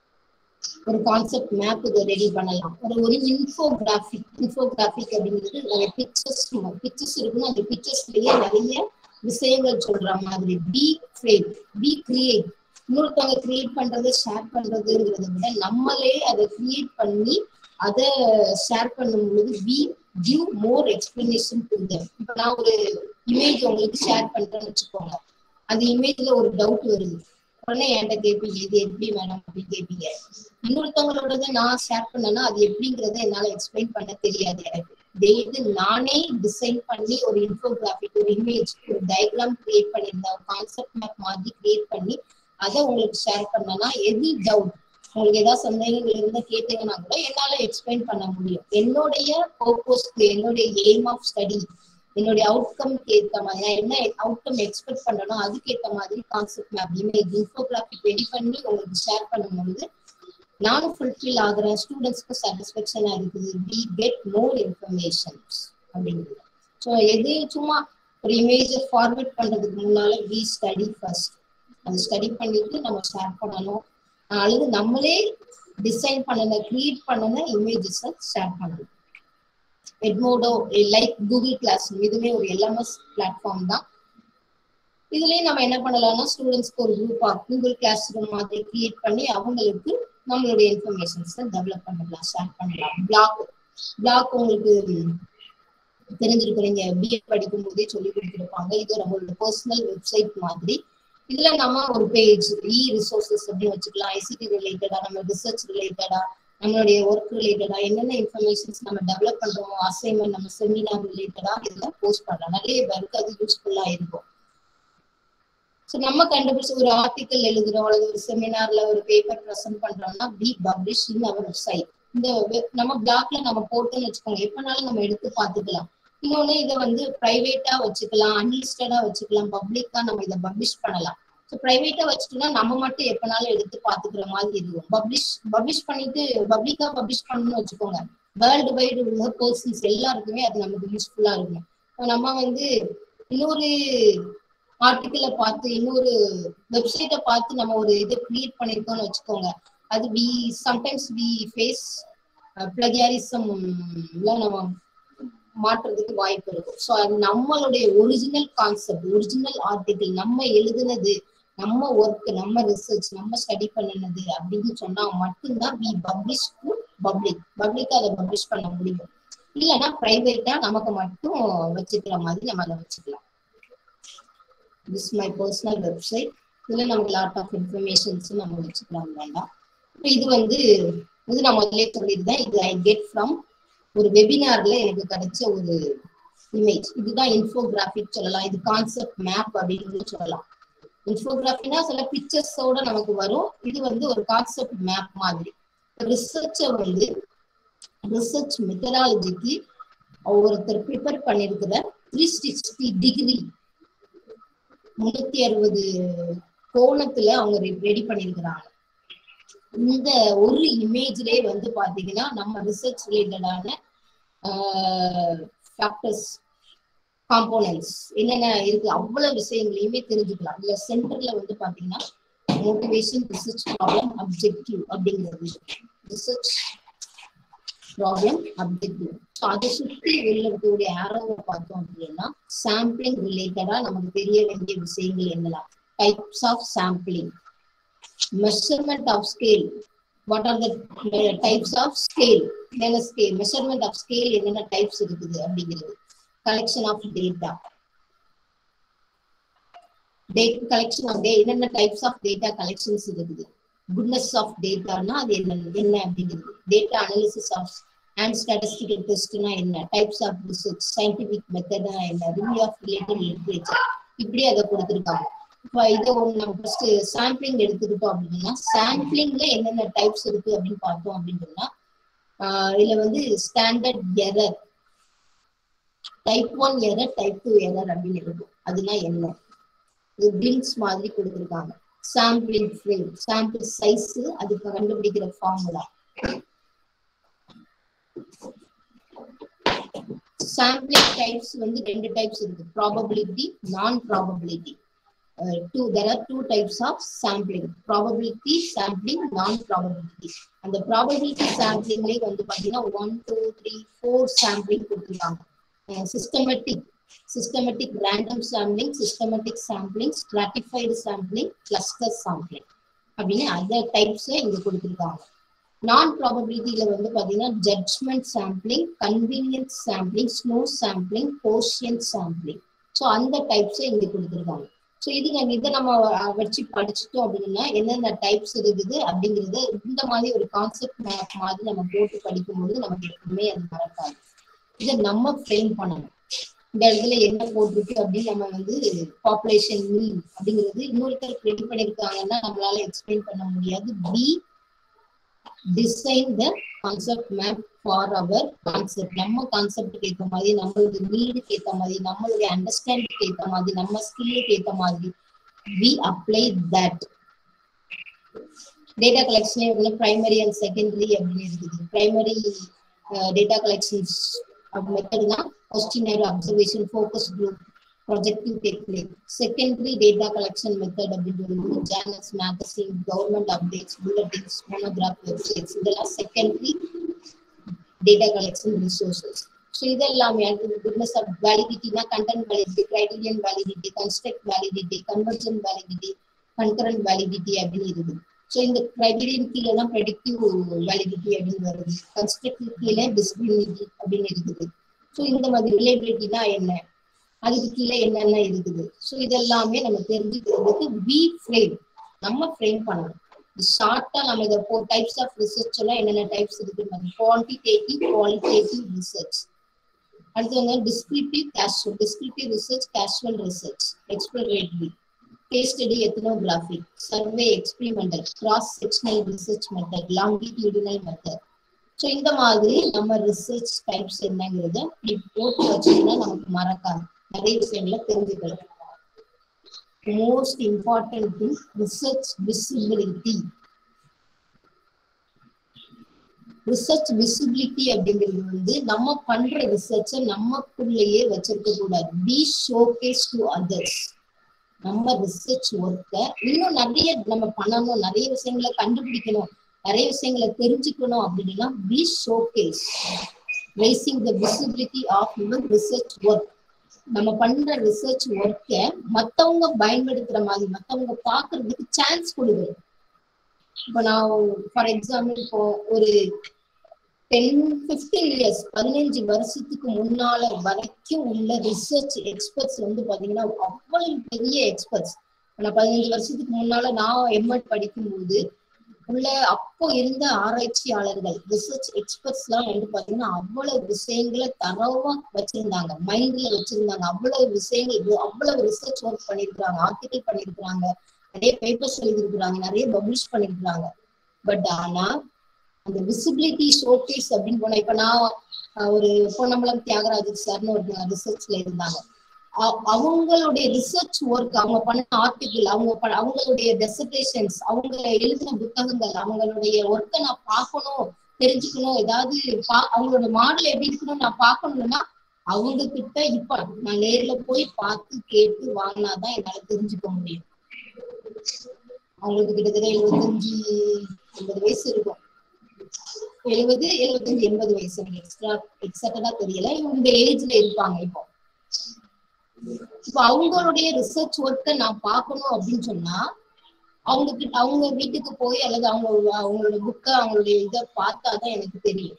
ஒரு கான்செப்ட் மேப் இதை ரெடி பண்ணலாம் ஒரு ஒரு இன்ஃபோகிராஃபிக் இன்ஃபோகிராஃபிக் அப்படிங்கிறது நிறைய பிக்சர்ஸ் பிக்சர்ஸ் இருக்குன்னா அந்த பிக்சர்ஸ்லயே நிறைய விஷயங்கள் சொல்ற மாதிரி பி ஃபேக் பி கிரியேட் இன்னொருத்தவங்க கிரியேட் பண்றதை ஷேர் பண்றதுங்கிறத விட நம்மளே அதை கிரியேட் பண்ணி அதை ஷேர் பண்ணும் பொழுது we give more explanation to them இப்போ நான் ஒரு இமேஜ் உங்களுக்கு ஷேர் பண்றேன்னு வச்சுக்கோங்க அந்த இமேஜ்ல ஒரு டவுட் வருது உடனே என்கிட்ட கேட்பீங்க இது எப்படி மேடம் அப்படின்னு கேட்பீங்க இன்னொருத்தவங்களோடத நான் ஷேர் பண்ணேன்னா அது எப்படிங்கிறத என்னால எக்ஸ்பிளைன் பண்ண தெரியாது எனக்கு இதே இது நானே டிசைன் பண்ணி ஒரு இன்ஃபோகிராஃபிக் ஒரு இமேஜ் ஒரு டயக்ராம் கிரியேட் பண்ணியிருந்தேன் ஒரு கான்செப்ட் மேப் மாதிரி கிரியேட் பண்ணி அதை உங்களுக்கு ஷேர் பண்ணனா எது டவுட் உங்களுக்கு ஏதாவது சந்தேகங்கள் இருந்தா கேட்டீங்கன்னா கூட என்னால எக்ஸ்பிளைன் பண்ண முடியும் என்னுடைய பர்பஸ்க்கு என்னுடைய எய்ம் ஆஃப் ஸ்டடி என்னுடைய அவுட்கம்க்கு ஏற்ற மாதிரி நான் என்ன அவுட்கம் எக்ஸ்பெக்ட் பண்றேனோ அதுக்கேற்ற மாதிரி concept map image infographic ready பண்ணி உங்களுக்கு ஷேர் பண்ணும்பொழுது நானும் ஃபுல்ஃபில் ஆகுறேன் ஸ்டூடெண்ட்ஸ்க்கு சாட்டிஸ்ஃபேக்ஷனா இருக்குது வி கெட் மோர் இன்ஃபர்மேஷன்ஸ் அப்படிங்கிறது ஸோ எது சும்மா ஒரு இமேஜை ஃபார்வர்ட் பண்றதுக்கு முன்னால வி ஸ்டடி ஃபர்ஸ்ட் அதை ஸ்டடி பண்ணிட்டு நம்ம ஷேர் பண்ணணும் அல்லது நம்மளே டிசைன் பண்ணன கிரியேட் பண்ணன இமேஜஸை ஷேர் பண்ணணும் எட்மோடோ லைக் கூகுள் கிளாஸ் இதுவுமே ஒரு எல்எம்எஸ் பிளாட்ஃபார்ம் தான் இதுலயும் நம்ம என்ன பண்ணலாம்னா ஸ்டூடெண்ட்ஸ்க்கு ஒரு குரூப்பா கூகுள் கிளாஸ் ரூம் மாதிரி கிரியேட் பண்ணி அவங்களுக்கு நம்மளுடைய இன்ஃபர்மேஷன்ஸை டெவலப் பண்ணலாம் ஷேர் பண்ணலாம் பிளாக் பிளாக் உங்களுக்கு தெரிஞ்சிருக்கிறீங்க பிஏ படிக்கும் போதே சொல்லி கொடுத்துருப்பாங்க இது நம்மளோட பர்சனல் வெப்சைட் மாதிரி இதுல நம்ம ஒரு பேஜ் இ ரிசோர்சஸ் அப்படின்னு வச்சுக்கலாம் ஐசிடி ரிலேட்டடா நம்ம ரிசர்ச் ரிலேட்டடா நம்மளுடைய ஒர்க் ரிலேட்டடா என்னென்ன இன்ஃபர்மேஷன்ஸ் நம்ம டெவலப் பண்றோமோ அசைன்மெண்ட் நம்ம செமினார் ரிலேட்டடா இதெல்லாம் போஸ்ட் பண்ணலாம் நிறைய பேருக்கு அது யூஸ்ஃபுல்லா இருக்கும் ஸோ நம்ம கண்டுபிடிச்ச ஒரு ஆர்டிக்கல் எழுதுறோம் அல்லது ஒரு செமினார்ல ஒரு பேப்பர் ப்ரெசென்ட் பண்றோம்னா be publish in our website இந்த நம்ம பிளாக்ல நம்ம போட்டோம்னு வச்சுக்கோங்க எப்பனாலும் நம்ம எடுத்து பார்த்துக்கலாம் இன்னொன்னு இதை வந்து பிரைவேட்டா வச்சுக்கலாம் அன்லிஸ்டடா வச்சுக்கலாம் பப்ளிக்கா நம்ம இதை பப்ளிஷ் பண்ணலாம் ஸோ பிரைவேட்டா வச்சுட்டோம்னா நம்ம மட்டும் எப்பனாலும் எடுத்து பாத்துக்கிற மாதிரி இருக்கும் பப்ளிஷ் பப்ளிஷ் பண்ணிட்டு பப்ளிக்கா பப்ளிஷ் பண்ணணும்னு வச்சுக்கோங்க வேர்ல்டு வைடு உள்ள பர்சன்ஸ் எல்லாருக்குமே அது நமக்கு யூஸ்ஃபுல்லா இருக்கும் நம்ம வந்து இன்னொரு ஆர்டிக்கிளை பார்த்து இன்னொரு வெப்சைட்டை பார்த்து நம்ம ஒரு இதை கிரியேட் பண்ணிருக்கோம்னு வச்சுக்கோங்க அது வி சம்டைம்ஸ் வி ஃபேஸ் பிளகியாரிசம்ல நம்ம மாற்றுறதுக்கு வாய்ப்பு இருக்கும் ஸோ அது நம்மளுடைய ஒரிஜினல் கான்செப்ட் ஒரிஜினல் ஆர்டிக்கிள் நம்ம எழுதுனது நம்ம ஒர்க் நம்ம ரிசர்ச் நம்ம ஸ்டடி பண்ணினது அப்படின்னு சொன்னா மட்டும்தான் we publish to public public அதை பப்ளிஷ் பண்ண முடியும் இல்லைன்னா பிரைவேட்டா நமக்கு மட்டும் வச்சுக்கிற மாதிரி நம்ம அதை வச்சுக்கலாம் திஸ் மை பர்சனல் வெப்சைட் இதுல நமக்கு லாட் ஆஃப் இன்ஃபர்மேஷன்ஸ் நம்ம வச்சுக்கலாம் வேண்டாம் இப்போ இது வந்து இது நான் முதல்ல சொல்லியிருந்தேன் இது ஐ கெட் ஃப்ரம் ஒரு வெபினார்ல எனக்கு கிடைச்ச ஒரு இமேஜ் இதுதான் இன்ஃபோகிராஃபிக் சொல்லலாம் இது கான்செப்ட் மேப் அப்படின்னு சொல்லலாம் இன்ஃபோகிராஃபினா சில பிக்சர்ஸோட நமக்கு வரும் இது வந்து ஒரு கான்செப்ட் மேப் மாதிரி ரிசர்ச்சை வந்து ரிசர்ச் மெத்தடாலஜிக்கு ஒருத்தர் ப்ரிப்பேர் பண்ணிருக்கிற த்ரீ சிக்ஸ்டி டிகிரி முன்னூத்தி அறுபது கோணத்துல அவங்க ரெடி பண்ணிருக்கிறாங்க இந்த ஒரு இமேஜ்லயே வந்து பாத்தீங்கன்னா நம்ம ரிசர்ச் ரிலேட்டடான ஃபேக்டர்ஸ் காம்போனன்ட்ஸ் என்னென்ன இருக்கு அவ்வளவு விஷயங்களையுமே தெரிஞ்சுக்கலாம் இதுல சென்டர்ல வந்து பாத்தீங்கன்னா மோட்டிவேஷன் ரிசர்ச் ப்ராப்ளம் அப்ஜெக்டிவ் அப்படிங்கிறது ரிசர்ச் ப்ராப்ளம் அப்ஜெக்டிவ் ஸோ அதை சுற்றி உள்ள இருக்கக்கூடிய ஆரோவை பார்த்தோம் அப்படின்னா சாம்பிளிங் ரிலேட்டடா நமக்கு தெரிய வேண்டிய விஷயங்கள் என்னலாம் types of sampling measurement of scale what are the types of scale என்னென்ன ஸ்கேல் மெஷர்மெண்ட் ஆஃப் ஸ்கேல் என்னென்ன டைப்ஸ் இருக்குது அப்படிங்கிறது கலெக்ஷன் ஆஃப் டேட்டா டேட் கலெக்ஷன் ஆஃப் டே என்னென்ன டைப்ஸ் ஆஃப் டேட்டா கலெக்ஷன்ஸ் இருக்குது குட்னஸ் ஆஃப் டேட்டானா அது என்ன என்ன அப்படிங்கிறது data analysis of and statistical டெஸ்ட்னா என்ன டைப்ஸ் ஆஃப் ரிசர்ச் சயின்டிபிக் மெத்தட்னா என்ன ரிவ்யூ ஆஃப் ரிலேட்டட் லிட்ரேச்சர் இப்படி அதை கொடுத்துருக்காங்க இப்போ இதை ஒன்று நம்ம ஃபர்ஸ்ட் சாம்பிளிங் எடுத்துக்கிட்டோம் அப்படின்னா சாம்பிளிங்ல என்னென்ன டைப்ஸ் இருக்கு அப்படின்னு பார்த்தோம் அப்படின்னா இதுல வந்து standard error type one error type two error அப்படின்னு இருக்கும் அதுனா என்ன இது பிளிங்ஸ் மாதிரி கொடுத்துருக்காங்க சாம்பிளிங் ஃப்ரேம் சாம்பிள் சைஸ் அதுக்கு கண்டுபிடிக்கிற ஃபார்முலா சாம்பிளிங் டைப்ஸ் வந்து ரெண்டு டைப்ஸ் இருக்கு probability non probability two there are two types of sampling probability sampling non probability அந்த ப்ராபபிலிட்டி சாம்பிளிங்லேயே வந்து பார்த்தீங்கன்னா one two three four sampling கொடுத்துருக்காங்க systematic systematic random sampling, systematic sampling, stratified sampling, cluster sampling அப்படின்னு அதர் டைப்ஸ் இங்க கொடுத்துருக்காங்க நான் ப்ராபபிலிட்டியில வந்து பாத்தீங்கன்னா judgement sampling convenience sampling snow sampling portion sampling so அந்த டைப்ஸ் இங்க கொடுத்துருக்காங்க ஸோ இது நம்ம இதை நம்ம வச்சு படிச்சுட்டோம் அப்படின்னா என்னென்ன டைப்ஸ் இருக்குது அப்படிங்கிறது இந்த மாதிரி ஒரு கான்செப்ட் மேப் மாதிரி நம்ம போட்டு படிக்கும்போது நமக்கு எப்பவுமே அது மறக்காது இதை நம்ம ஃப்ரேம் பண்ணணும் இந்த இடத்துல என்ன போட்டிருக்கு அப்படின்னு நம்ம வந்து பாப்புலேஷன் மீன் அப்படிங்கிறது இன்னொருத்தர் ரெடி பண்ணிருக்காங்கன்னா நம்மளால எக்ஸ்பிளைன் பண்ண முடியாது be design the concept map for our concept நம்ம கான்செப்டுக்கு ஏற்ற மாதிரி நம்மளுடைய நீடுக்கு ஏற்ற மாதிரி நம்மளுடைய அண்டர்ஸ்டாண்டிங்க்கு ஏற்ற மாதிரி நம்ம ஸ்கில்லுக்கு ஏற்ற மாதிரி வி அப்ளை தட் டேட்டா கலெக்ஷனே வந்து பிரைமரி அண்ட் செகண்டரி அப்படின்னு இருக்குது பிரைமரி டேட்டா கலெக்ஷன்ஸ் மெத்தட் தான் questionnaire observation focus group projective technique secondary data collection method அப்படின்றது journals magazine government updates bulletins monograph websites இதெல்லாம் secondary data collection resources so இதெல்லாமே குட்னஸ் ஆஃப் வேலிடிட்டினா content validity criterion validity construct validity convergent validity concurrent validity அப்படின்னு இருக்குது ஸோ இந்த கிரைட்டீரியன் கீழே தான் ப்ரெடிக்டிவ் வேலிடிட்டி அப்படின்னு வருது கன்ஸ்ட்ரக்டிவ் கீழே டிஸ்பிளினிட்டி அப்படின்னு இருக்குது ஸோ இந்த மாதிரி ரிலேபிலிட்டினா என்ன அதுக்கு கீழே என்னென்ன இருக்குது ஸோ இதெல்லாமே நம்ம தெரிஞ்சுக்கிறதுக்கு வி ஃப்ரேம் நம்ம ஃப்ரேம் பண்ணணும் ஷார்ட்டா நம்ம இதை ஃபோர் டைப்ஸ் ஆஃப் ரிசர்ச் எல்லாம் என்னென்ன டைப்ஸ் இருக்கு குவான்டிடேட்டிவ் குவாலிட்டேட்டிவ் ரிசர்ச் அடுத்து வந்து descriptive casual descriptive research casual research exploratory case study ethnographic survey experimental cross sectional research method longitudinal method so இந்த மாதிரி நம்ம ரிசர்ச் டைப்ஸ் என்னங்கிறத இப்படி போட்டு வச்சோம்னா நமக்கு மறக்காது நிறைய விஷயங்களை தெரிஞ்சுக்கலாம் most important thing research visibility research visibility அப்படிங்கிறது வந்து நம்ம பண்ற ரிசர்ச்சை நமக்குள்ளேயே வச்சிருக்க கூடாது பி ஷோகேஸ் டு அதர்ஸ் நம்ம ரிசர்ச் ஒர்க்கை இன்னும் நிறைய நம்ம பண்ணணும் நிறைய விஷயங்களை கண்டுபிடிக்கணும் நிறைய விஷயங்களை தெரிஞ்சுக்கணும் அப்படின்னா be showcase raising the visibility of your research work நம்ம பண்ற ரிசர்ச் ஒர்க்கை மத்தவங்க பயன்படுத்துற மாதிரி மத்தவங்க பாக்குறதுக்கு சான்ஸ் கொடுக்கணும் இப்போ நான் ஃபார் எக்ஸாம்பிள் இப்போ ஒரு டென் பிப்டீன் இயர்ஸ் பதினஞ்சு வருஷத்துக்கு முன்னால வரைக்கும் உள்ள ரிசர்ச் எக்ஸ்பர்ட்ஸ் வந்து பாத்தீங்கன்னா அவ்வளவு பெரிய எக்ஸ்பர்ட்ஸ் நான் பதினஞ்சு வருஷத்துக்கு முன்னால நான் எம்எட் படிக்கும்போது உள்ள அப்போ இருந்த ஆராய்ச்சியாளர்கள் ரிசர்ச் எக்ஸ்பர்ட்ஸ் எல்லாம் வந்து பாத்தீங்கன்னா அவ்வளவு விஷயங்களை தரவா வச்சிருந்தாங்க மைண்ட்ல வச்சிருந்தாங்க அவ்வளவு விஷயங்கள் அவ்வளவு ரிசர்ச் ஒர்க் பண்ணிருக்காங்க ஆர்டிகல் பண்ணிருக்கிறாங்க நிறைய பேப்பர்ஸ் எழுதிருக்கிறாங்க நிறைய பப்ளிஷ் பண்ணிருக்கிறாங்க பட் ஆனா அந்த விசிபிலிட்டி ஷோகேஸ் அப்படின்னு போனா இப்ப நான் ஒரு பொன்னம்பலம் தியாகராஜன் சார்னு ஒரு ரிசர்ச்ல இருந்தாங்க அவங்களுடைய ரிசர்ச் ஒர்க் அவங்க பண்ண ஆர்டிகிள் அவங்க அவங்களுடைய டெசர்டேஷன்ஸ் அவங்க எழுதின புத்தகங்கள் அவங்களுடைய ஒர்க்கை நான் பார்க்கணும் தெரிஞ்சுக்கணும் ஏதாவது அவங்களோட மாடல் எப்படி இருக்கணும் நான் பார்க்கணும்னா அவங்க கிட்ட இப்ப நான் நேர்ல போய் பார்த்து கேட்டு வாங்கினாதான் என்னால தெரிஞ்சுக்க முடியும் அவங்களுக்கு கிட்டத்தட்ட எழுபத்தஞ்சு எண்பது வயசு இருக்கும் எழுபது எழுபத்தஞ்சு எண்பது வயசு எனக்கு எக்ஸ்ட்ரா எக்ஸாக்டா தெரியல இந்த ஏஜ்ல இருப்பாங்க இப்போ இப்போ அவங்களுடைய ரிசர்ச் ஒர்க்கை நான் பார்க்கணும் அப்படின்னு சொன்னா அவங்க கிட்ட அவங்க வீட்டுக்கு போய் அல்லது அவங்க அவங்களோட புக்கை அவங்களுடைய இதை பார்த்தாதான் எனக்கு தெரியும்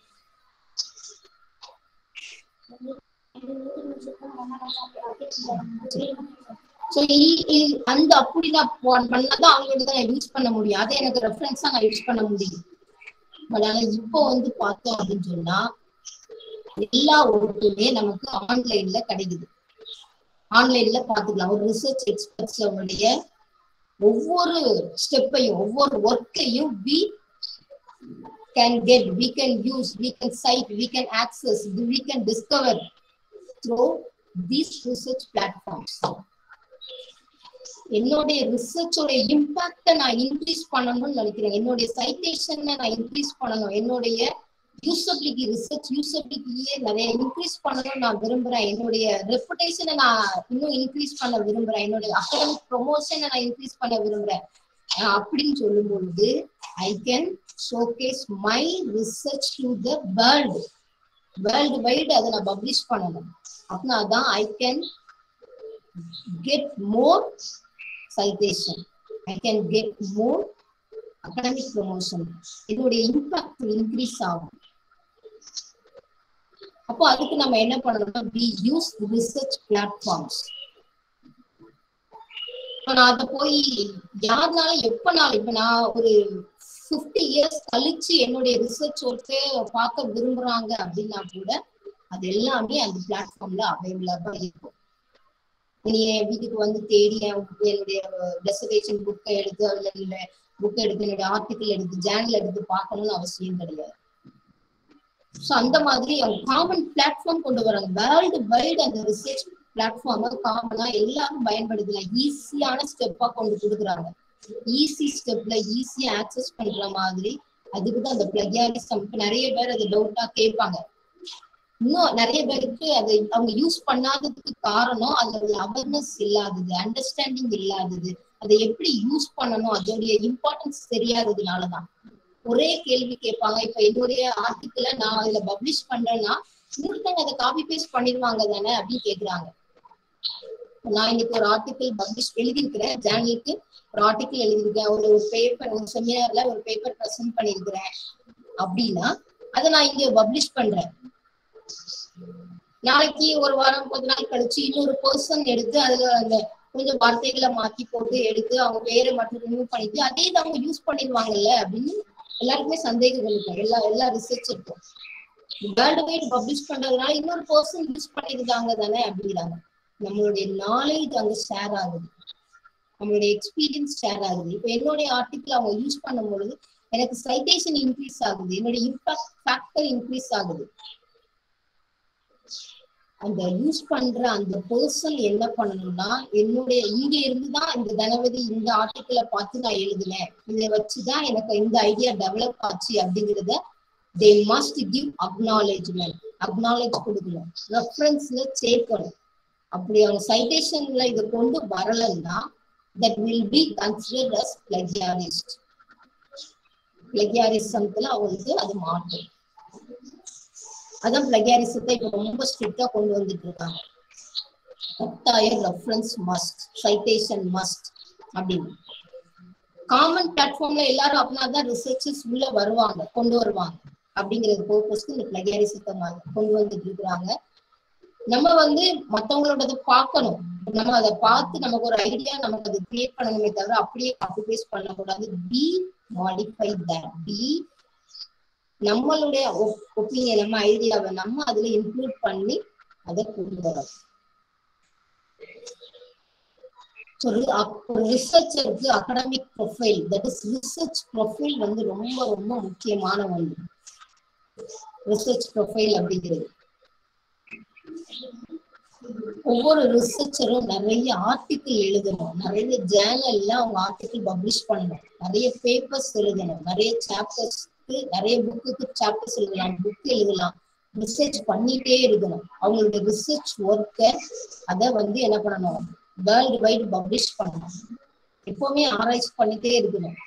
ஸோ அந்த அப்படி நான் பண்ணாதான் அவங்களோட தான் யூஸ் பண்ண முடியும் அதை எனக்கு ரெஃபரன்ஸா நான் யூஸ் பண்ண முடியும் பட் ஆனா இப்போ வந்து பார்த்தோம் அப்படின்னு சொன்னா எல்லா ஒர்க்குமே நமக்கு ஆன்லைன்ல கிடைக்குது ஆன்லைன்ல பாத்துக்கலாம் ஒரு ரிசர்ச் எக்ஸ்பர்ட்ஸ் அவங்களுடைய ஒவ்வொரு ஸ்டெப்பையும் ஒவ்வொரு ஒர்க்கையும் we can get we can use we can cite we can access we can discover through these research platforms என்னுடைய ரிசர்ச்சோட இம்பாக்ட நான் இன்க்ரீஸ் பண்ணணும்னு நினைக்கிறேன் என்னுடைய சைட்டேஷனை நான் இன்க்ரீஸ் பண்ணணும் என்னுடைய யூசபிலிட்டி ரிசர்ச் யூசபிலிட்டியே நிறைய இன்க்ரீஸ் பண்ணணும்னு நான் விரும்புறேன் என்னுடைய ரெப்புடேஷனை நான் இன்னும் இன்க்ரீஸ் பண்ண விரும்புறேன் என்னுடைய அகாடமிக் ப்ரொமோஷனை நான் இன்க்ரீஸ் பண்ண விரும்புறேன் அஹ் அப்படின்னு சொல்லும் பொழுது I can showcase my research to the world world wide அதை நான் பப்ளிஷ் பண்ணணும் அப்படின்னா தான் I can get more citation I can get more academic promotion என்னுடைய இம்பாக்ட் இன்க்ரீஸ் ஆகும் அப்போ அதுக்கு நம்ம என்ன பண்ணணும்னா வி யூஸ் ரிசர்ச் பிளாட்ஃபார்ம்ஸ் இப்போ நான் அதை போய் யாருனால எப்பனாலும் இப்ப நான் ஒரு ஃபிஃப்டி இயர்ஸ் கழிச்சு என்னுடைய ரிசர்ச் ஒர்க்கை பார்க்க விரும்புறாங்க அப்படின்னா கூட அது எல்லாமே அந்த பிளாட்ஃபார்ம்ல அவைலபிளா இருக்கும் நீ என் வீட்டுக்கு வந்து தேடி என் என்னுடைய டெசர்டேஷன் புக்கை எடுத்து அதுல இல்ல புக் எடுத்து என்னுடைய ஆர்டிக்கல் எடுத்து ஜேர்னல் எடுத்து பார்க்கணும்னு அவசியம் கிடையாது ஸோ அந்த மாதிரி அவங்க காமன் பிளாட்ஃபார்ம் கொண்டு வராங்க வேர்ல்டு வைடு அந்த ரிசர்ச் பிளாட்ஃபார்மை காமனா எல்லாரும் பயன்படுத்தலாம் ஈஸியான ஸ்டெப்பா கொண்டு கொடுக்குறாங்க ஈஸி ஸ்டெப்ல ஈஸியா ஆக்சஸ் பண்ற மாதிரி அதுக்கு தான் அந்த பிளகியாரிசம் இப்ப நிறைய பேர் அது டவுட்டா கேட்பாங்க இன்னும் நிறைய பேருக்கு அது அவங்க யூஸ் பண்ணாததுக்கு காரணம் அதோட அவேர்னஸ் இல்லாதது அண்டர்ஸ்டாண்டிங் இல்லாதது அதை எப்படி யூஸ் பண்ணணும் அதோடைய இம்பார்ட்டன்ஸ் தெரியாததுனாலதான் ஒரே கேள்வி கேட்பாங்க இப்ப என்னுடைய ஆர்டிக்கிள நான் அதுல பப்ளிஷ் பண்றேன்னா இன்னொருத்தவங்க அதை காப்பி பேஸ்ட் பண்ணிடுவாங்க தானே அப்படின்னு கேக்குறாங்க நான் இன்னைக்கு ஒரு ஆர்டிக்கிள் பப்ளிஷ் எழுதியிருக்கிறேன் ஜேர்னலுக்கு ஒரு ஆர்டிக்கிள் எழுதியிருக்கேன் ஒரு ஒரு பேப்பர் ஒரு செமினார்ல ஒரு பேப்பர் ப்ரெசென்ட் பண்ணியிருக்கிறேன் அப்படின்னா அதை நான் இங்க பப்ளிஷ் பண்றேன் நாளைக்கு ஒரு வாரம் கொஞ்ச நாள் கழிச்சு இன்னொரு பர்சன் எடுத்து அதுல அந்த கொஞ்சம் வார்த்தைகளை மாத்தி போட்டு எடுத்து அவங்க பேரை மட்டும் ரிமூவ் பண்ணிட்டு அதே இதை அவங்க யூஸ் பண்ணிடுவாங்கல்ல அப்படின்னு எல்லாருக்குமே சந்தேகங்கள் இருக்கும் எல்லா எல்லா ரிசர்ச் இருக்கும் வேர்ல்டு வைட் பப்ளிஷ் பண்றதுனால இன்னொரு பர்சன் யூஸ் பண்ணிருக்காங்க தானே அப்படிங்கிறாங்க நம்மளுடைய நாலேஜ் அங்க ஷேர் ஆகுது நம்மளுடைய எக்ஸ்பீரியன்ஸ் ஷேர் ஆகுது இப்ப என்னுடைய ஆர்டிக்கிள் அவங்க யூஸ் பண்ணும் பொழுது எனக்கு சைட்டேஷன் இன்க்ரீஸ் ஆகுது என்னுடைய இம்பாக்ட் ஃபேக்டர் இன்க்ரீஸ் ஆகுது அந்த யூஸ் பண்ற அந்த பர்சன் என்ன பண்ணணும்னா என்னுடைய இங்க இருந்துதான் இந்த கணபதி இந்த ஆர்டிக்கிளை பார்த்து நான் எழுதினேன் இதை வச்சுதான் எனக்கு இந்த ஐடியா டெவலப் ஆச்சு அப்படிங்கறத they must give acknowledgement acknowledge கொடுக்கணும் ரெஃபரன்ஸ்ல சேர்க்கணும் அப்படி அவங்க சைட்டேஷன்ல இதை கொண்டு வரலன்னா that will be considered as plagiarist பிளகியாரிசம்ல அவங்களுக்கு அது மாட்டும் அதான் பிளகியாரிசத்தை இப்ப ரொம்ப ஸ்ட்ரிக்டா கொண்டு வந்துட்டு இருக்காங்க கட்டாயம் ரெஃபரன்ஸ் மஸ்ட் சைட்டேஷன் மஸ்ட் அப்படின்னு காமன் பிளாட்ஃபார்ம்ல எல்லாரும் அப்படின்னாதான் ரிசர்ச்சர்ஸ் உள்ள வருவாங்க கொண்டு வருவாங்க அப்படிங்கிற பர்பஸ்க்கு இந்த பிளகியாரிசத்தை கொண்டு வந்துட்டு இருக்கிறாங்க நம்ம வந்து மத்தவங்களோடத பார்க்கணும் நம்ம அதை பார்த்து நமக்கு ஒரு ஐடியா நமக்கு அதை கிரியேட் பண்ணணுமே தவிர அப்படியே காப்பி பேஸ்ட் பண்ணக்கூடாது பி மாடிஃபை தட் பி நம்மளுடைய ஒப்பீனியன் நம்ம ஐடியாவை நம்ம அதுல இன்க்ளூட் பண்ணி அதை கொண்டு வரோம் ஒரு ரிசர்ச்சருக்கு academic profile that is research profile வந்து ரொம்ப ரொம்ப முக்கியமான ஒன்று ரிசர்ச் ப்ரொஃபைல் அப்படிங்கிறது ஒவ்வொரு ரிசர்ச்சரும் நிறைய ஆர்டிக்கிள் எழுதணும் நிறைய ஜேர்னல்ல அவங்க ஆர்டிக்கிள் பப்ளிஷ் பண்ணணும் நிறைய பேப்பர்ஸ் எழுதணும் நிறைய சாப்டர்ஸ்க்கு நிறைய புக்குக்கு சாப்டர்ஸ் எழுதலாம் புக் எழுதலாம் ரிசர்ச் பண்ணிட்டே இருக்கணும் அவங்களுடைய ரிசர்ச் ஒர்க்கை அதை வந்து என்ன பண்ணணும் வேர்ல்டு வைட் பப்ளிஷ் பண்ணணும் எப்பவுமே ஆராய்ச்சி பண்ணிட்டே இருக்கணும்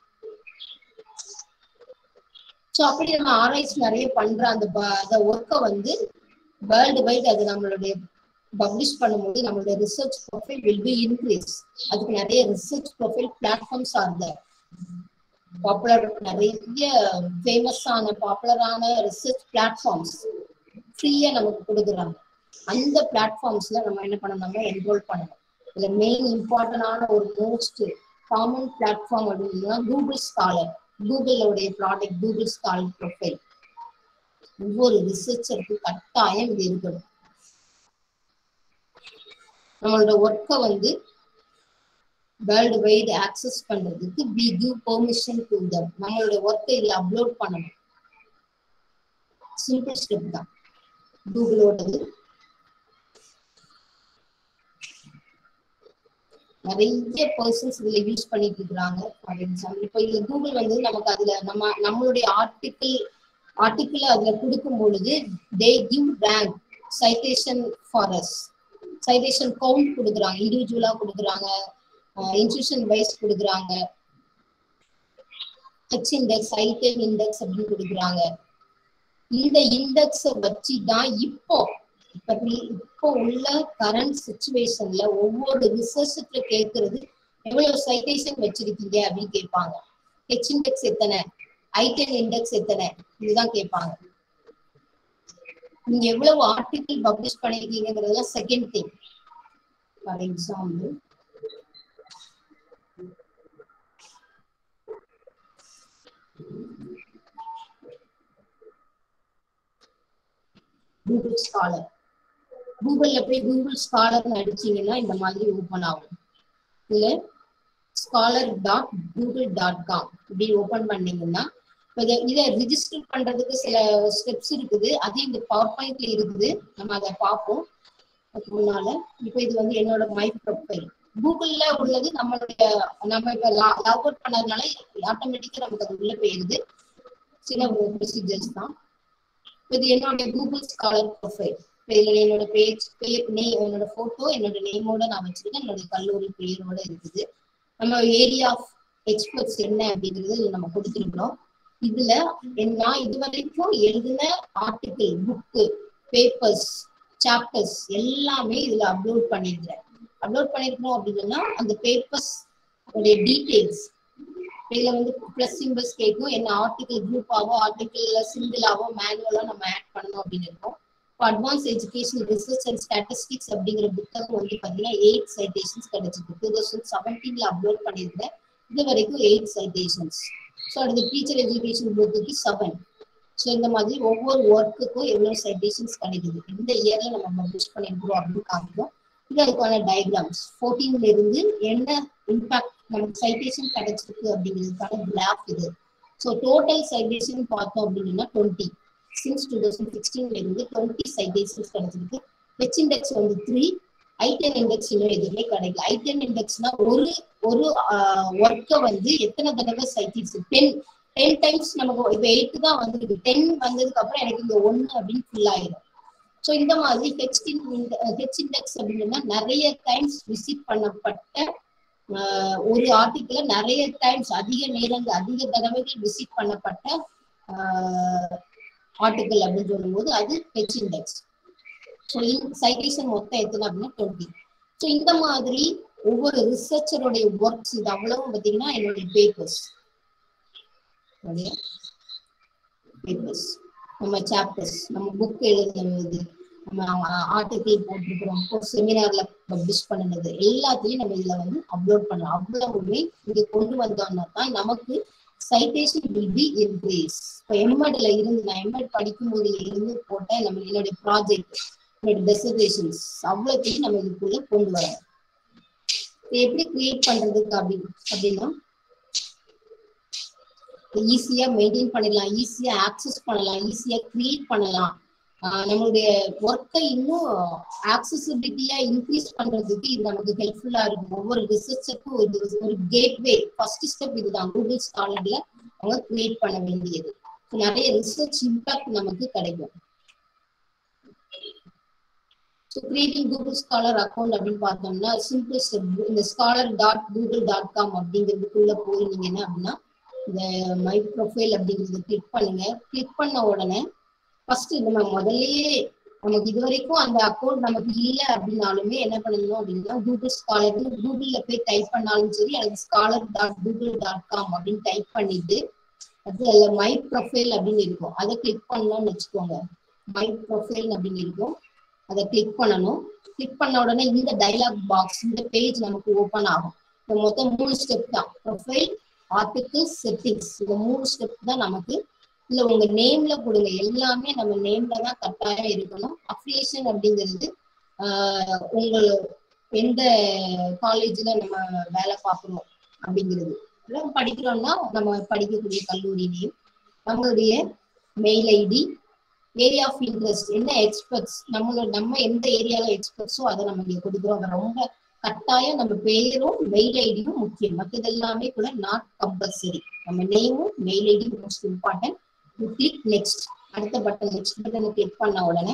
ஸோ அப்படி நம்ம ஆராய்ச்சி நிறைய பண்ற அந்த அந்த ஒர்க்கை வந்து வேர்ல்டு வைட் அது நம்மளுடைய பப்ளிஷ் பண்ணும்போது நம்மளுடைய research profile will be increase அதுக்கு நிறைய research profile platforms are there popular நிறைய ஃபேமஸான பாப்புலரான ரிசர்ச் பிளாட்ஃபார்ம்ஸ் ஃப்ரீயா நமக்கு கொடுக்குறாங்க அந்த பிளாட்ஃபார்ம்ஸ்ல நம்ம என்ன பண்ணணும்னா என்ரோல் பண்ணணும் இதுல மெயின் இம்பார்ட்டன்டான ஒரு மோஸ்ட் காமன் பிளாட்ஃபார்ம் அப்படின்னா கூகுள் ஸ்காலர் கூகுளோடைய ப்ராடக்ட் கூகுள் ஸ்காலர் ப்ரொஃபைல் ஒவ்வொரு ரிசர்ச்சருக்கு கட்டாயம் இது இருக்கணும் நம்மளோட ஒர்க்கை வந்து வேர்ல்டு வைடு ஆக்சஸ் பண்றதுக்கு we give permission to them நம்மளோட ஒர்க்கை இதுல அப்லோட் பண்ணணும் சிம்பிள் ஸ்டெப் தான் கூகுளோடது நிறைய பர்சன்ஸ் இதுல யூஸ் பண்ணிட்டு இருக்கிறாங்க ஃபார் எக்ஸாம்பிள் இப்போ இதுல கூகுள் வந்து நமக்கு அதுல நம்ம நம்மளுடைய ஆர்டிக்கிள் ஆர்டிக்கிள் அதுல கொடுக்கும் பொழுது they give rank citation for us citation count கொடுக்குறாங்க இண்டிவிஜுவலா கொடுக்குறாங்க இன்ஸ்டியூஷன் வைஸ் கொடுக்குறாங்க ஹெச் இண்டெக்ஸ் ஐடென் இண்டெக்ஸ் அப்படின்னு கொடுக்குறாங்க இந்த இண்டெக்ஸ வச்சு தான் இப்போ இப்ப இப்போ உள்ள கரண்ட் சுச்சுவேஷன்ல ஒவ்வொரு ரிசர்ச்ல கேட்கறது எவ்வளவு சைட்டேஷன் வச்சிருக்கீங்க அப்படின்னு கேட்பாங்க ஹெச் இண்டெக்ஸ் எத்தனை ஐடென் இண்டெக்ஸ் எத்தனை இதுதான் கேட்பாங்க நீங்க எவ்வளவு ஆர்டிகிள் பப்ளிஷ் பண்ணிருக்கீங்கிறதுலாம் second thing for example Google Scholar கூகுள்ல போய் கூகுள் ஸ்காலர்னு அடிச்சீங்கன்னா இந்த மாதிரி ஓபன் ஆகும் இதுல scholar dot Google dot com இப்படி ஓபன் பண்ணீங்கன்னா இதை இதை ரிஜிஸ்டர் பண்றதுக்கு சில ஸ்டெப்ஸ் இருக்குது அது இந்த பவர் பாயிண்ட்ல இருக்குது நம்ம அதை பார்ப்போம் அதுக்கு முன்னால இப்போ இது வந்து என்னோட மை ப்ரொஃபைல் கூகுள்ல உள்ளது நம்மளுடைய நம்ம இப்ப லாக் அவுட் பண்ணதுனால ஆட்டோமேட்டிக்கா நமக்கு அது உள்ள போயிருது சில ப்ரொசீஜர்ஸ் தான் இது என்னோட கூகுள் ஸ்காலர் ப்ரொஃபைல் இதுல என்னோட பேஜ் பேர் நேம் என்னோட போட்டோ என்னோட நேமோட நான் வச்சிருக்கேன் என்னோட கல்லூரி பெயரோட இருக்குது நம்ம ஏரியா ஆஃப் எக்ஸ்பர்ட்ஸ் என்ன அப்படிங்கிறது நம்ம கொடுத்துருக்கோம் இதுல நான் இது வரைக்கும் எழுதின ஆர்டிகிள் புக்கு பேப்பர்ஸ் சாப்டர்ஸ் எல்லாமே இதுல அப்லோட் பண்ணிருக்கிறேன் அப்லோட் பண்ணிருக்கோம் அப்படின்னா அந்த பேப்பர்ஸ் உடைய டீடைல்ஸ் இதுல வந்து பிளஸ் சிம்பிள்ஸ் கேட்கும் என்ன ஆர்டிகல் குரூப்பாவோ ஆர்டிகல் சிங்கிளாவோ மேனுவலா நம்ம ஆட் பண்ணணும் அப்படின்னு இருக்கும் இப்போ advance education research and statistics அப்படிங்கிற புத்தகம் வந்து பாத்தீங்கன்னா எயிட் சைட்டேஷன்ஸ் கிடைச்சிருக்கு டூ தௌசண்ட் செவன்டீன்ல அப்லோட் பண்ணியிருந்தேன் இது வரைக்கும் எயிட் சைட்டேஷன்ஸ் ஸோ அடுத்து டீச்சர் எஜுகேஷன் புக்குக்கு செவன் ஸோ இந்த மாதிரி ஒவ்வொரு ஒர்க்குக்கும் எவ்வளவு சைட்டேஷன்ஸ் கிடைக்குது இந்த இயர்ல நம்ம பப்ளிஷ் பண்ணிருக்கிறோம் அப்படின்னு காமிக்கும் இது அதுக்கான டயக்ராம்ஸ் ஃபோர்டீன்ல இருந்து என்ன இம்பாக்ட் நமக்கு சைட்டேஷன் கிடைச்சிருக்கு அப்படிங்கிறதுக்கான கிராஃப் இது ஸோ டோட்டல் சைட்டேஷன் பார்த்தோம் அப்படின்னா டுவெண்ட்டி சின்ஸ் டூ தௌசண்ட் சிக்ஸ்டீன்ல இருந்து டுவெண்ட்டி சைட்டேஷன்ஸ் கிடைச்சிருக்கு ஹெச் இண்டெக்ஸ் வந்து த்ரீ ஐடென் இண்டெக்ஸ் இன்னும் எதுவுமே கிடைக்கல ஐடென் இண்டெக்ஸ்னா ஒரு ஒரு ஒர்க்கை வந்து எத்தனை தடவை சைட்டிஸ் டென் டென் டைம்ஸ் நமக்கு இப்போ எயிட் தான் வந்திருக்கு டென் வந்ததுக்கு அப்புறம் எனக்கு இந்த ஒன்னு அப்படின்னு ஃபுல் ஆயிடும் ஸோ இந்த மாதிரி ஹெச் ஹெச் இண்டெக்ஸ் அப்படின்னா நிறைய டைம்ஸ் விசிட் பண்ணப்பட்ட ஒரு ஆர்டிக்கிள நிறைய டைம்ஸ் அதிக நேரங்கள் அதிக தடவைகள் விசிட் பண்ணப்பட்ட ஆர்டிக்கிள் அப்படின்னு சொல்லும்போது அது ஹெச் இண்டெக்ஸ் ஸோ சைட்டேஷன் மொத்தம் எத்தனை அப்படின்னா டுவெண்ட்டி ஸோ இந்த மாதிரி ஒவ்வொரு ரிசர்ச்சருடைய ஒர்க்ஸ் இது அவ்வளவு பார்த்தீங்கன்னா என்னுடைய பேப்பர்ஸ் பேப்பர்ஸ் நம்ம சாப்டர்ஸ் நம்ம புக் எழுதுனது நம்ம ஆர்டிகிள் போட்டிருக்கிறோம் செமினார்ல பப்ளிஷ் பண்ணினது எல்லாத்தையும் நம்ம இதுல வந்து அப்லோட் பண்ணலாம் அவ்வளவுமே இங்க கொண்டு வந்தோம்னா தான் நமக்கு சைட்டேஷன் வில் பி இன்க்ரீஸ் இப்போ எம்எட்ல இருந்து நான் எம்எட் படிக்கும் போதுல இருந்து போட்ட நம்ம என்னுடைய ப்ராஜெக்ட் என்னுடைய டெசர்டேஷன்ஸ் அவ்வளோத்தையும் நம்ம இதுக்குள்ள கொண்டு வரணும் எப்படி கிரியேட் பண்றதுக்கு அப்படி அப்படின்னா ஈஸியா மெயின்டைன் பண்ணிடலாம் ஈஸியா ஆக்சஸ் பண்ணலாம் ஈஸியா கிரியேட் பண்ணலாம் நம்மளுடைய ஒர்க்கை இன்னும் ஆக்சசிபிலிட்டியா இன்க்ரீஸ் பண்றதுக்கு இது நமக்கு ஹெல்ப்ஃபுல்லா இருக்கும் ஒவ்வொரு ரிசர்ச்சுக்கும் ஒரு ஒரு கேட்வே ஃபர்ஸ்ட் ஸ்டெப் இதுதான் கூகுள் ஸ்காலர்ல அவங்க கிரியேட் பண்ண வேண்டியது நிறைய ரிசர்ச் இம்பாக்ட் நமக்கு கிடைக்கும் so creating Google Scholar account அப்படின்னு பார்த்தோம்னா சிம்பிள் ஸ்டெப் இந்த scholar dot Google dot com அப்படிங்கிறதுக்குள்ள போயிருந்தீங்கன்னா அப்படின்னா இந்த மை ப்ரொஃபைல் அப்படிங்கிறத கிளிக் பண்ணுங்க கிளிக் பண்ண உடனே ஃபர்ஸ்ட் நம்ம முதல்லயே நமக்கு இது வரைக்கும் அந்த அக்கௌண்ட் நமக்கு இல்லை அப்படின்னாலுமே என்ன பண்ணணும் அப்படின்னா கூகுள் ஸ்காலர்னு கூகுள்ல போய் டைப் பண்ணாலும் சரி அல்லது scholar dot Google dot com அப்படின்னு டைப் பண்ணிட்டு அது அதுல மை ப்ரொஃபைல் அப்படின்னு இருக்கும் அதை கிளிக் பண்ணலாம்னு வச்சுக்கோங்க மை ப்ரொஃபைல் அப்படின்னு இருக்கும் அதை கிளிக் பண்ணணும் கிளிக் பண்ண உடனே இந்த டைலாக் பாக்ஸ் இந்த பேஜ் நமக்கு ஓப்பன் ஆகும் இப்போ மொத்தம் மூணு ஸ்டெப் தான் ப்ரொஃபைல் ஆர்டிகிள் செட்டிங்ஸ் இந்த மூணு ஸ்டெப் தான் நமக்கு இல்ல உங்க நேம்ல கொடுங்க எல்லாமே நம்ம நேம்ல தான் கட்டாயம் இருக்கணும் அப்ளிகேஷன் அப்படிங்கிறது ஆஹ் உங்க எந்த காலேஜ்ல நம்ம வேலை பார்க்கணும் அப்படிங்கிறது நம்ம படிக்கிறோம்னா நம்ம படிக்கக்கூடிய கல்லூரி நேம் நம்மளுடைய mail ID area of interest என்ன எக்ஸ்பர்ட்ஸ் நம்மளோட நம்ம எந்த ஏரியால எக்ஸ்பர்ட்ஸோ அதை நம்ம இங்க கொடுக்குறோம் அது ரொம்ப கட்டாயம் நம்ம பெயரும் மெயில் ஐடியும் முக்கியம் மற்றது எல்லாமே கூட நாட் கம்பல்சரி நம்ம நேமும் மெயில் ஐடியும் most important you click next அடுத்த பட்டன் நெக்ஸ்ட் பட்டனை கிளிக் பண்ண உடனே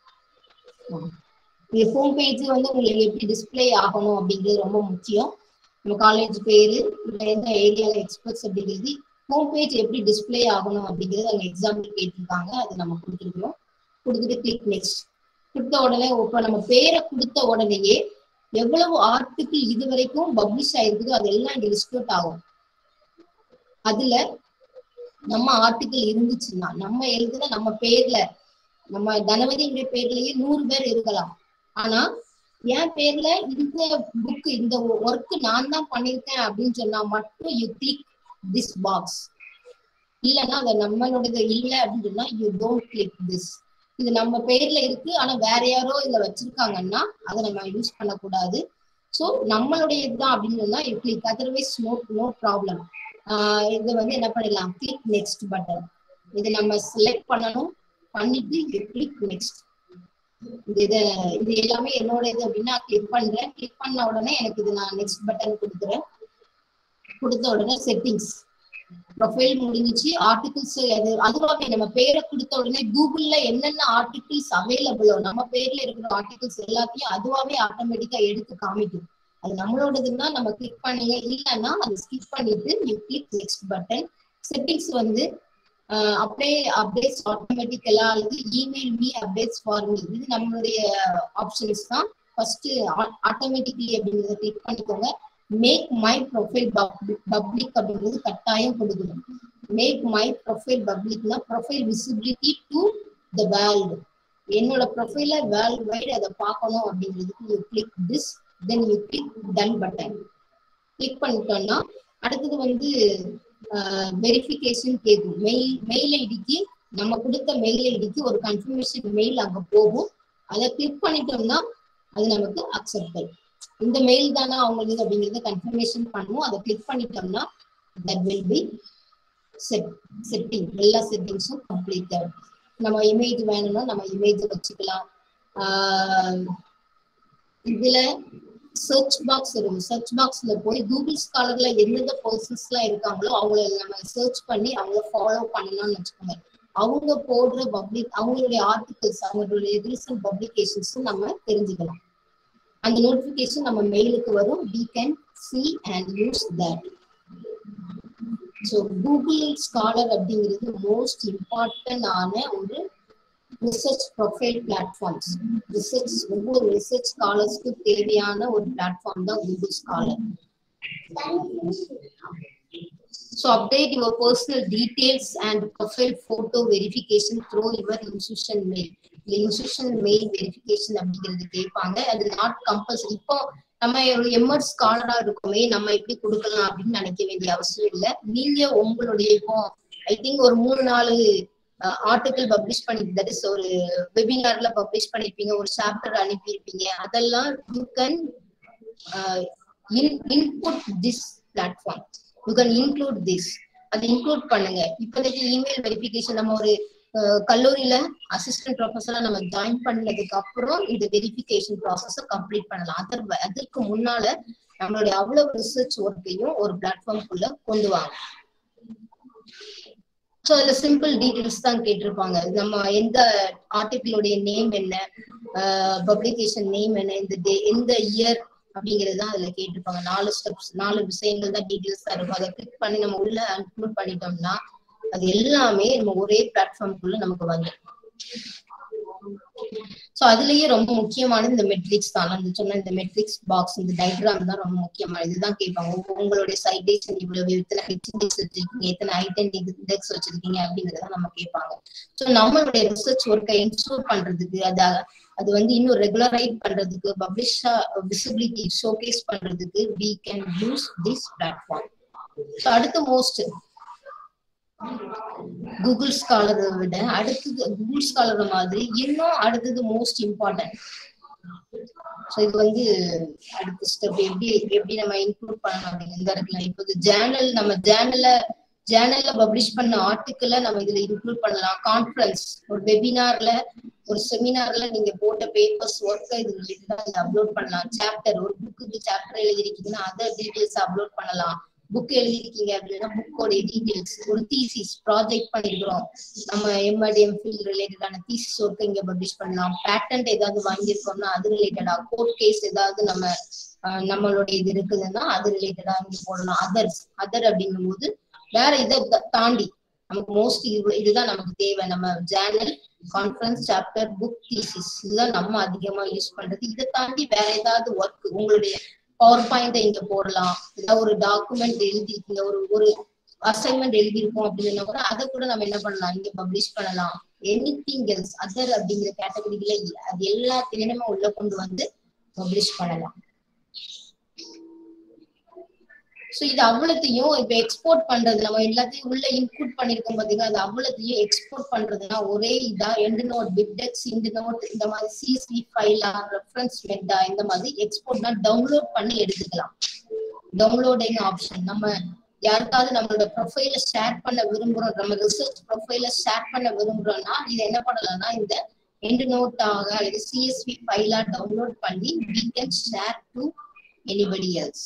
இது ஹோம் பேஜ் வந்து உங்களுக்கு எப்படி டிஸ்பிளே ஆகணும் அப்படிங்கிறது ரொம்ப முக்கியம் நம்ம காலேஜ் பேரு இல்லை எந்த ஏரியால எக்ஸ்பர்ட்ஸ் அப்படிங்கிறது ஹோம் பேஜ் எப்படி டிஸ்பிளே ஆகணும் அப்படிங்கிறது அங்கே எக்ஸாம்பிள் கேட்டிருக்காங்க அது நம்ம கொடுத்துருக்கோம் கொடுத்துட்டு கிளிக் நெக்ஸ்ட் கொடுத்த உடனே இப்போ நம்ம பேரை கொடுத்த உடனேயே எவ்வளவு ஆர்டிக்கிள் இது வரைக்கும் பப்ளிஷ் ஆயிருக்குதோ அதெல்லாம் இங்க லிஸ்ட் அவுட் ஆகும் அதுல நம்ம ஆர்டிக்கிள் இருந்துச்சுன்னா நம்ம எழுதுன நம்ம பேர்ல நம்ம தனவதிங்கிற பேர்லயே நூறு பேர் இருக்கலாம் ஆனா என் பேர்ல இந்த புக் இந்த ஒர்க் நான் தான் பண்ணிருக்கேன் அப்படின்னு சொன்னா மட்டும் யூ கிளிக் திஸ் பாக்ஸ் இல்லைன்னா அதை நம்மளோடது இல்லை அப்படின்னு சொன்னா யூ டோன்ட் கிளிக் திஸ் இது நம்ம பேர்ல இருக்கு ஆனா வேற யாரோ இதுல வச்சிருக்காங்கன்னா அதை நம்ம யூஸ் பண்ணக்கூடாது ஸோ நம்மளுடைய இதுதான் அப்படின்னு சொன்னா you click otherwise no no problem இதை வந்து என்ன பண்ணிடலாம் கிளிக் நெக்ஸ்ட் பட்டன் இது நம்ம செலக்ட் பண்ணணும் பண்ணிட்டு யூ கிளிக் நெக்ஸ்ட் இது இது இது எல்லாமே என்னோட இது அப்படின்னா கிளிக் பண்றேன் கிளிக் பண்ண உடனே எனக்கு இது நான் நெக்ஸ்ட் பட்டன் கொடுக்குறேன் கொடுத்த உடனே செட்டிங்ஸ் ப்ரொஃபைல் முடிஞ்சிச்சு ஆர்டிகிள்ஸ் அது அதுவாகவே நம்ம பேரை கொடுத்த உடனே கூகுள்ல என்னென்ன ஆர்டிகிள்ஸ் அவைலபிளோ நம்ம பேர்ல இருக்கிற ஆர்டிகிள்ஸ் எல்லாத்தையும் அதுவாகவே ஆட்டோமேட்டிக்கா எடுத்து காமிக்கும் அது நம்மளோடதுன்னா நம்ம கிளிக் பண்ணீங்க இல்லைன்னா அதை ஸ்கிப் பண்ணிட்டு you click next button settings வந்து அப்படியே அப்டேட்ஸ் ஆட்டோமேட்டிக்கலா அல்லது email me updates for me இது நம்மளுடைய ஆப்ஷன்ஸ் தான் ஃபர்ஸ்ட் ஆட்டோமேட்டிக்லி அப்படிங்கிறத கிளிக் பண்ணிக்கோங்க மேக் மை ப்ரொஃபைல் பப்ளிக் அப்படிங்கிறது கட்டாயம் கொடுக்கணும் மேக் மை ப்ரொஃபைல் பப்ளிக்னா profile visibility to the world என்னோட ப்ரொஃபைல வேர்ல்டு வைடு அதை பார்க்கணும் அப்படிங்கிறதுக்கு you click this then you click done button click பண்ணிட்டோம்னா அடுத்தது வந்து வெரிஃபிகேஷன் கேட்கும் மெயில் மெயில் ஐடிக்கு நம்ம கொடுத்த மெயில் ஐடிக்கு ஒரு கன்ஃபர்மேஷன் மெயில் அங்க போகும் அதை கிளிக் பண்ணிட்டோம்னா அது நமக்கு அக்செப்டல் இந்த மெயில் தானே அவங்களுக்கு அப்படிங்கறத கன்ஃபர்மேஷன் பண்ணுவோம் அதை கிளிக் பண்ணிட்டோம்னா that will be set setting எல்லா செட்டிங்ஸும் கம்ப்ளீட்டட் நம்ம இமேஜ் வேணும்னா நம்ம இமேஜ் வச்சுக்கலாம் இதுல சர்ச் பாக்ஸ் இருக்கும் சர்ச் பாக்ஸ்ல போய் கூகுள் ஸ்காலர்ல எந்தெந்த பர்சன்ஸ் எல்லாம் இருக்காங்களோ அவங்கள நம்ம சர்ச் பண்ணி அவங்கள ஃபாலோ பண்ணணும்னு வச்சுக்கோங்க அவங்க போடுற பப்ளிக் அவங்களுடைய ஆர்டிகல்ஸ் அவங்களுடைய ரீசன்ட் பப்ளிகேஷன்ஸும் நம்ம தெரிஞ்சுக்கலாம் அந்த நோட்டிபிகேஷன் நம்ம மெயிலுக்கு வரும் we can see and use that so Google Scholar அப்படிங்கிறது மோஸ்ட் இம்பார்ட்டன்ட் ஆன ஒரு ரிசர்ச் ப்ரொஃபைல் பிளாட்ஃபார்ம்ஸ் ரிசர்ச் ஒவ்வொரு ரிசர்ச் ஸ்காலர்ஸ்க்கு தேவையான ஒரு பிளாட்ஃபார்ம் தான் Google Scholar So update your personal details and profile photo verification through your institution mail. இந்த இன்ஸ்டியூஷன் மெயில் வெரிஃபிகேஷன் அப்படிங்கிறது கேட்பாங்க அது நாட் கம்பல்சரி இப்போ நம்ம ஒரு எம்எட் ஸ்காலரா இருக்கோமே நம்ம எப்படி கொடுக்கலாம் அப்படின்னு நினைக்க வேண்டிய அவசியம் இல்லை நீங்க உங்களுடைய இப்போ ஐ திங்க் ஒரு மூணு நாலு ஆர்டிகிள் பப்ளிஷ் பண்ணி தட் இஸ் ஒரு வெபினார்ல பப்ளிஷ் பண்ணிருப்பீங்க ஒரு சாப்டர் அனுப்பியிருப்பீங்க அதெல்லாம் you can input this platform you can include this அதை இன்க்ளூட் பண்ணுங்க இப்போதைக்கு இமெயில் வெரிஃபிகேஷன் நம்ம ஒரு கல்லூரியில அசிஸ்டன்ட் ப்ரொஃபஸரா நம்ம ஜாயின் பண்ணதுக்கு அப்புறம் இந்த வெரிஃபிகேஷன் ப்ராசஸ கம்ப்ளீட் பண்ணலாம் அதர் அதற்கு முன்னால நம்மளுடைய அவ்வளவு ரிசர்ச் ஒர்க்கையும் ஒரு பிளாட்ஃபார்ம்குள்ள கொண்டு வாங்க ஸோ அதுல சிம்பிள் டீடைல்ஸ் தான் கேட்டிருப்பாங்க நம்ம எந்த ஆர்டிகிளோடைய நேம் என்ன பப்ளிகேஷன் நேம் என்ன இந்த டே எந்த இயர் அப்படிங்கிறது தான் அதுல கேட்டிருப்பாங்க நாலு ஸ்டெப்ஸ் நாலு விஷயங்கள் தான் டீடைல்ஸ் தான் இருக்கும் அதை கிளிக் பண்ணி நம்ம உள்ள இன்க்ளூட் பண்ணிட்டோம்னா அது எல்லாமே நம்ம ஒரே பிளாட்ஃபார்ம்குள்ள நமக்கு வந்துடும் சோ அதுலயே ரொம்ப முக்கியமானது இந்த மெட்ரிக்ஸ் தான் அந்த சொன்ன இந்த மெட்ரிக்ஸ் பாக்ஸ் இந்த டயக்ராம் தான் ரொம்ப முக்கியமானது இதுதான் கேட்பாங்க உங்களுடைய சைடேஷன் இவ்வளவு எத்தனை ஹெச்இண்டெக்ஸ் வச்சிருக்கீங்க எத்தனை ஐடென்டி இண்டெக்ஸ் வச்சிருக்கீங்க அப்படிங்கறத நம்ம கேட்பாங்க சோ நம்மளுடைய ரிசர்ச் ஒர்க்கை இன்ஸ்டோர் பண்றதுக்கு அது அது வந்து இன்னும் ரெகுலரைட் பண்றதுக்கு பப்ளிஷா விசிபிலிட்டி ஷோகேஸ் பண்றதுக்கு we can use this platform so அடுத்த மோஸ்ட் கூகுள் ஸ்காலரை விட அடுத்தது கூகுள் ஸ்காலர் மாதிரி இன்னும் அடுத்தது மோஸ்ட் இம்பார்ட்டன்ட் ஸோ இது வந்து அடுத்த ஸ்டெப் எப்படி எப்படி நம்ம இன்க்ளூட் பண்ணணும் அப்படின்னு இந்த இடத்துல இப்போ ஜேர்னல் நம்ம ஜேர்னல்ல ஜேர்னல்ல பப்ளிஷ் பண்ண ஆர்டிக்கிள நம்ம இதுல இன்க்ளூட் பண்ணலாம் கான்ஃபரன்ஸ் ஒரு வெபினார்ல ஒரு செமினார்ல நீங்க போட்ட பேப்பர்ஸ் ஒர்க்கை இது ரிலேட்டடா இதை அப்லோட் பண்ணலாம் சாப்டர் ஒரு புக்குக்கு சாப்டர் எழுதிருக்கீங்கன்னா அதை டீடைல்ஸ் அப்லோட் பண்ணலாம் புக் எழுதிருக்கீங்க அப்படின்னா புக்கோட டீடைல்ஸ் ஒரு தீசிஸ் ப்ராஜெக்ட் பண்ணிருக்கிறோம் நம்ம எம்எட் எம்ஃபில் ரிலேட்டடான தீசிஸ் ஒர்க் இங்க பப்ளிஷ் பண்ணலாம் பேட்டன்ட் ஏதாவது வாங்கியிருக்கோம்னா அது ரிலேட்டடா கோர்ட் கேஸ் ஏதாவது நம்ம ஆஹ் நம்மளுடைய இது இருக்குதுன்னா அது ரிலேட்டடா இங்க போடலாம் அதர்ஸ் அதர் அப்படிங்கும் போது வேற இதை த- தாண்டி நமக்கு மோஸ்ட் இதுதான் நமக்கு தேவை நம்ம journal conference chapter book thesis இதுதான் நம்ம அதிகமா யூஸ் பண்றது இதை தாண்டி வேற ஏதாவது ஒர்க் உங்களுடைய பவர் பாயிண்ட இங்க போடலாம் ஏதாவது ஒரு டாக்குமெண்ட் எழுதிருக்கீங்க ஒரு ஒரு அசைன்மெண்ட் எழுதியிருக்கோம் அப்படின்னா கூட அதை கூட நம்ம என்ன பண்ணலாம் இங்க பப்ளிஷ் பண்ணலாம் எனி திங் எல்ஸ் அதர் அப்படிங்கிற கேட்டகரியில அது எல்லாத்தையுமே நம்ம உள்ள கொண்டு வந்து பப்ளிஷ் பண்ணலாம் சோ இது அவ்வளத்தையும் இப்ப எக்ஸ்போர்ட் பண்றது நம்ம எல்லாத்தையும் உள்ள இன்புட் பண்ணிருக்கோம் பாத்தீங்கன்னா அது அவ்வளத்தையும் எக்ஸ்போர்ட் பண்றதுன்னா ஒரே இதா எண்டு நோட் பிப்டெக்ஸ் இந்த நோட் இந்த மாதிரி சிசி ஃபைலா ரெஃபரன்ஸ் மெட்டா இந்த மாதிரி எக்ஸ்போர்ட்னா டவுன்லோட் பண்ணி எடுத்துக்கலாம் டவுன்லோடிங் ஆப்ஷன் நம்ம யாருக்காவது நம்மளோட ப்ரொஃபைல ஷேர் பண்ண விரும்புறோம் நம்ம ரிசர்ச் ப்ரொஃபைல ஷேர் பண்ண விரும்புறோம்னா இது என்ன பண்ணலாம்னா இந்த எண்டு நோட்டாக அல்லது சிஎஸ்வி ஃபைலா டவுன்லோட் பண்ணி we can share to anybody else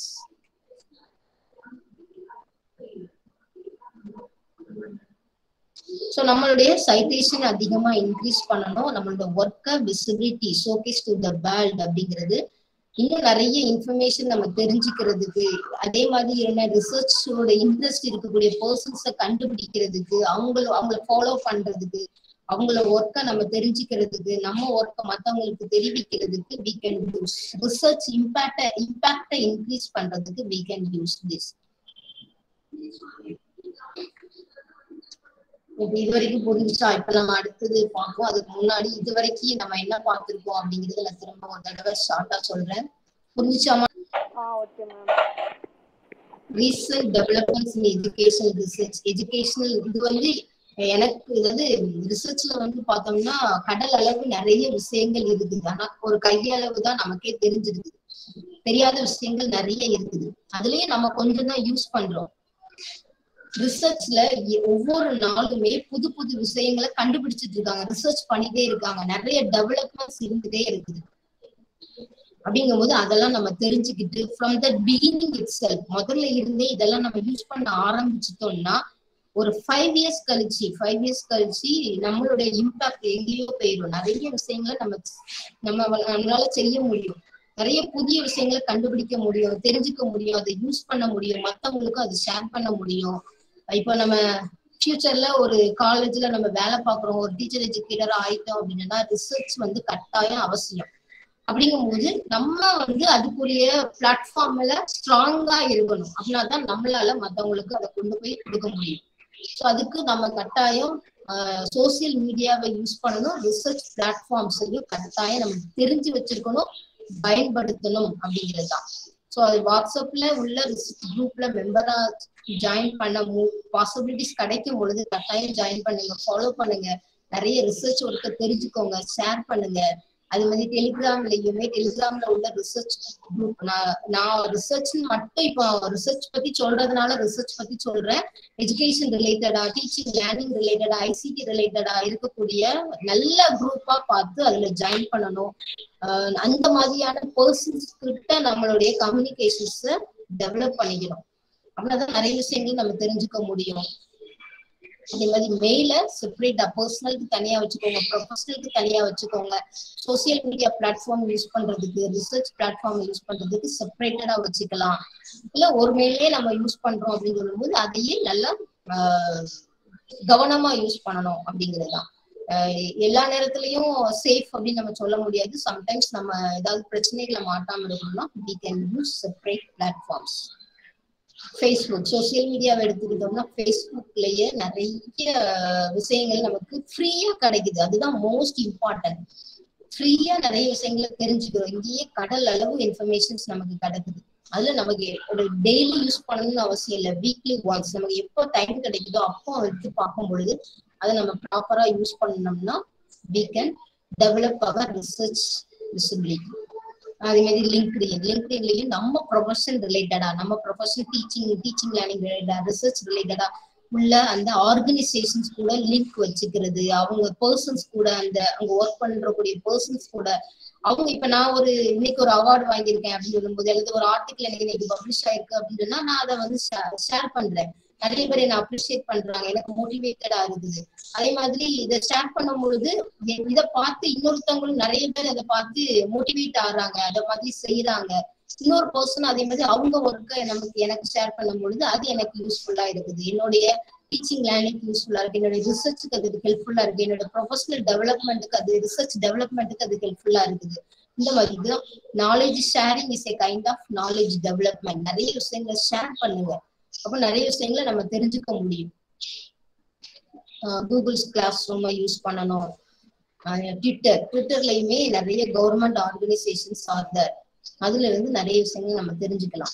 so நம்மளுடைய சைட்டேஷன் அதிகமா இன்க்ரீஸ் பண்ணணும் நம்மளோட ஒர்க்கை visibility showcase to the world அப்படிங்கிறது இன்னும் நிறைய இன்ஃபர்மேஷன் நம்ம தெரிஞ்சுக்கிறதுக்கு அதே மாதிரி என்ன ரிசர்ச்சோட இன்ட்ரெஸ்ட் இருக்கக்கூடிய பர்சன்ஸை கண்டுபிடிக்கிறதுக்கு அவங்கள அவங்கள ஃபாலோ பண்றதுக்கு அவங்கள ஒர்க்கை நம்ம தெரிஞ்சுக்கிறதுக்கு நம்ம ஒர்க்கை மத்தவங்களுக்கு தெரிவிக்கிறதுக்கு we can யூஸ் ரிசர்ச் இம்பாக்ட இம்பாக்டை இன்க்ரீஸ் பண்றதுக்கு we can யூஸ் திஸ் இப்ப இது வரைக்கும் புரிஞ்சுச்சா இப்ப நம்ம அடுத்தது பார்ப்போம் அதுக்கு முன்னாடி இது வரைக்கும் நம்ம என்ன பார்த்திருக்கோம் அப்படிங்கறத நான் திரும்ப ஒரு தடவை ஷார்ட்டா சொல்றேன் புரிஞ்சுச்சாமா ஆ okay ma'am recent developments in education research educational இது வந்து எனக்கு இது வந்து ரிசர்ச்ல வந்து பார்த்தோம்னா கடல் அளவு நிறைய விஷயங்கள் இருக்குது ஆனா ஒரு கையளவு தான் நமக்கே தெரிஞ்சிருக்குது தெரியாத விஷயங்கள் நிறைய இருக்குது அதுலயே நம்ம கொஞ்சம் தான் யூஸ் பண்றோம் ரிசர்ச்ல ஒவ்வொரு நாளுமே புது புது விஷயங்களை கண்டுபிடிச்சிட்டு இருக்காங்க ரிசர்ச் பண்ணிட்டே இருக்காங்க நிறைய டெவலப்மெண்ட்ஸ் இருந்துட்டே இருக்குது அப்படிங்கும்போது அதெல்லாம் நம்ம தெரிஞ்சுக்கிட்டு from the beginning itself முதல்ல இருந்தே இதெல்லாம் நம்ம யூஸ் பண்ண ஆரம்பிச்சிட்டோம்னா ஒரு ஃபைவ் இயர்ஸ் கழிச்சு ஃபைவ் இயர்ஸ் கழிச்சு நம்மளுடைய இம்பாக்ட் எங்கேயோ போயிடும் நிறைய விஷயங்களை நம்ம நம்ம நம்மளால செய்ய முடியும் நிறைய புதிய விஷயங்களை கண்டுபிடிக்க முடியும் தெரிஞ்சுக்க முடியும் அதை யூஸ் பண்ண முடியும் மத்தவங்களுக்கும் அதை ஷேர் பண்ண முடியும் இப்போ நம்ம ஃபியூச்சர்ல ஒரு காலேஜ்ல நம்ம வேலை பார்க்குறோம் ஒரு டீச்சர் எஜுகேட்டர் ஆயிட்டோம் அப்படின்னா ரிசர்ச் வந்து கட்டாயம் அவசியம் அப்படிங்கும்போது நம்ம வந்து அதுக்குரிய பிளாட்ஃபார்ம்ல ஸ்ட்ராங்கா இருக்கணும் அப்படின்னா தான் நம்மளால மத்தவங்களுக்கு அதை கொண்டு போய் கொடுக்க முடியும் ஸோ அதுக்கு நம்ம கட்டாயம் சோசியல் மீடியாவை யூஸ் பண்ணணும் ரிசர்ச் பிளாட்ஃபார்ம்ஸையும் கட்டாயம் நம்ம தெரிஞ்சு வச்சிருக்கணும் பயன்படுத்தணும் அப்படிங்கிறது தான் ஸோ அது வாட்ஸ்அப்ல உள்ள குரூப்ல மெம்பரா ஜாயின் பண்ண பாசிபிலிட்டிஸ் கிடைக்கும் பொழுது கட்டாயம் ஜாயின் பண்ணுங்க ஃபாலோ பண்ணுங்க நிறைய ரிசர்ச் ஒர்க்கை தெரிஞ்சுக்கோங்க ஷேர் பண்ணுங்க அது மாதிரி டெலிகிராம்லயுமே டெலிகிராம்ல உள்ள ரிசர்ச் குரூப் நான் நான் ரிசர்ச் மட்டும் இப்போ ரிசர்ச் பத்தி சொல்றதுனால ரிசர்ச் பத்தி சொல்றேன் எஜுகேஷன் ரிலேட்டடா டீச்சிங் லேர்னிங் ரிலேட்டடா ஐசிடி ரிலேட்டடா இருக்கக்கூடிய நல்ல குரூப்பா பார்த்து அதுல ஜாயின் பண்ணணும் அந்த மாதிரியான பர்சன்ஸ் கிட்ட நம்மளுடைய கம்யூனிகேஷன்ஸ டெவலப் பண்ணிக்கணும் அப்படின்னாதான் நிறைய விஷயங்கள் நம்ம தெரிஞ்சுக்க முடியும் அதே மாதிரி மெயில செப்பரேட்டா பர்சனலுக்கு தனியா வச்சுக்கோங்க ப்ரொஃபஷனலுக்கு தனியா வச்சுக்கோங்க சோசியல் மீடியா பிளாட்ஃபார்ம் யூஸ் பண்றதுக்கு ரிசர்ச் பிளாட்ஃபார்ம் யூஸ் பண்றதுக்கு செப்பரேட்டடா வச்சுக்கலாம் இல்ல ஒரு மெயிலே நம்ம யூஸ் பண்றோம் அப்படின்னு சொல்லும்போது அதையே நல்லா கவனமா யூஸ் பண்ணணும் அப்படிங்கறதுதான் எல்லா நேரத்திலயும் சேஃப் அப்படின்னு நம்ம சொல்ல முடியாது சம்டைம்ஸ் நம்ம ஏதாவது பிரச்சனைகளை மாட்டாம இருக்கணும்னா we can use separate platforms Facebook social மீடியாவை எடுத்துக்கிட்டோம்னா ஃபேஸ்புக்லயே நிறைய விஷயங்கள் நமக்கு ஃப்ரீயா கிடைக்குது அதுதான் மோஸ்ட் இம்பார்ட்டன்ட் ஃப்ரீயா நிறைய விஷயங்களை தெரிஞ்சுக்கிறோம் இங்கேயே கடல் அளவு இன்ஃபர்மேஷன்ஸ் நமக்கு கிடைக்குது அதுல நமக்கு ஒரு டெய்லி யூஸ் பண்ணணும்னு அவசியம் இல்லை வீக்லி ஒன்ஸ் நமக்கு எப்போ டைம் கிடைக்குதோ அப்போ எடுத்து பார்க்கும் பொழுது அதை நம்ம ப்ராப்பரா யூஸ் பண்ணோம்னா we can develop our research visibility அதே மாதிரி லிங்க்டின் லிங்க்டின்லயும் நம்ம ப்ரொஃபஷன் ரிலேட்டடா நம்ம ப்ரொஃபஷன் டீச்சிங் டீச்சிங் லேர்னிங் ரிலேட்டடா ரிசர்ச் ரிலேட்டடா உள்ள அந்த ஆர்கனைசேஷன்ஸ் கூட லிங்க் வச்சுக்கிறது அவங்க பர்சன்ஸ் கூட அந்த அங்க ஒர்க் பண்றக்கூடிய பர்சன்ஸ் கூட அவங்க இப்ப நான் ஒரு இன்னைக்கு ஒரு அவார்டு வாங்கியிருக்கேன் அப்படின்னு சொல்லும்போது அல்லது ஒரு ஆர்டிக்கல் எனக்கு இன்னைக்கு பப்ளிஷ் ஆயிருக்கு அப்படின்னு சொன்னா நான் அதை வந்து ஷேர் பண்றேன் நிறைய பேர் என்ன அப்ரிஷியேட் பண்றாங்க எனக்கு மோட்டிவேட்டடா இருக்குது அதே மாதிரி இதை ஷேர் பண்ணும் பொழுது இதை பார்த்து இன்னொருத்தவங்களும் நிறைய பேர் அதை பார்த்து மோட்டிவேட் ஆகுறாங்க அதை மாதிரி செய்யறாங்க இன்னொரு பர்சன் அதே மாதிரி அவங்க ஒர்க்கை நமக்கு எனக்கு ஷேர் பண்ணும் பொழுது அது எனக்கு யூஸ்ஃபுல்லா இருக்குது என்னுடைய டீச்சிங் லேர்னிங் யூஸ்ஃபுல்லா இருக்கு என்னோட ரிசர்ச்சுக்கு அது ஹெல்ப்ஃபுல்லா இருக்கு என்னோட ப்ரொஃபஷனல் டெவலப்மெண்ட்டுக்கு அது ரிசர்ச் டெவலப்மெண்ட்டுக்கு அது ஹெல்ப்ஃபுல்லா இருக்குது இந்த மாதிரி தான் knowledge sharing is a kind of knowledge development நிறைய விஷயங்களை ஷேர் பண்ணுங்க அப்போ நிறைய விஷயங்களை நம்ம தெரிஞ்சுக்க முடியும் கூகுள்ஸ் கிளாஸ் ரூம் யூஸ் பண்ணணும் ட்விட்டர் ட்விட்டர்லயுமே நிறைய கவர்மெண்ட் ஆர்கனைசேஷன்ஸ் ஆர் தர் அதுல இருந்து நிறைய விஷயங்கள் நம்ம தெரிஞ்சுக்கலாம்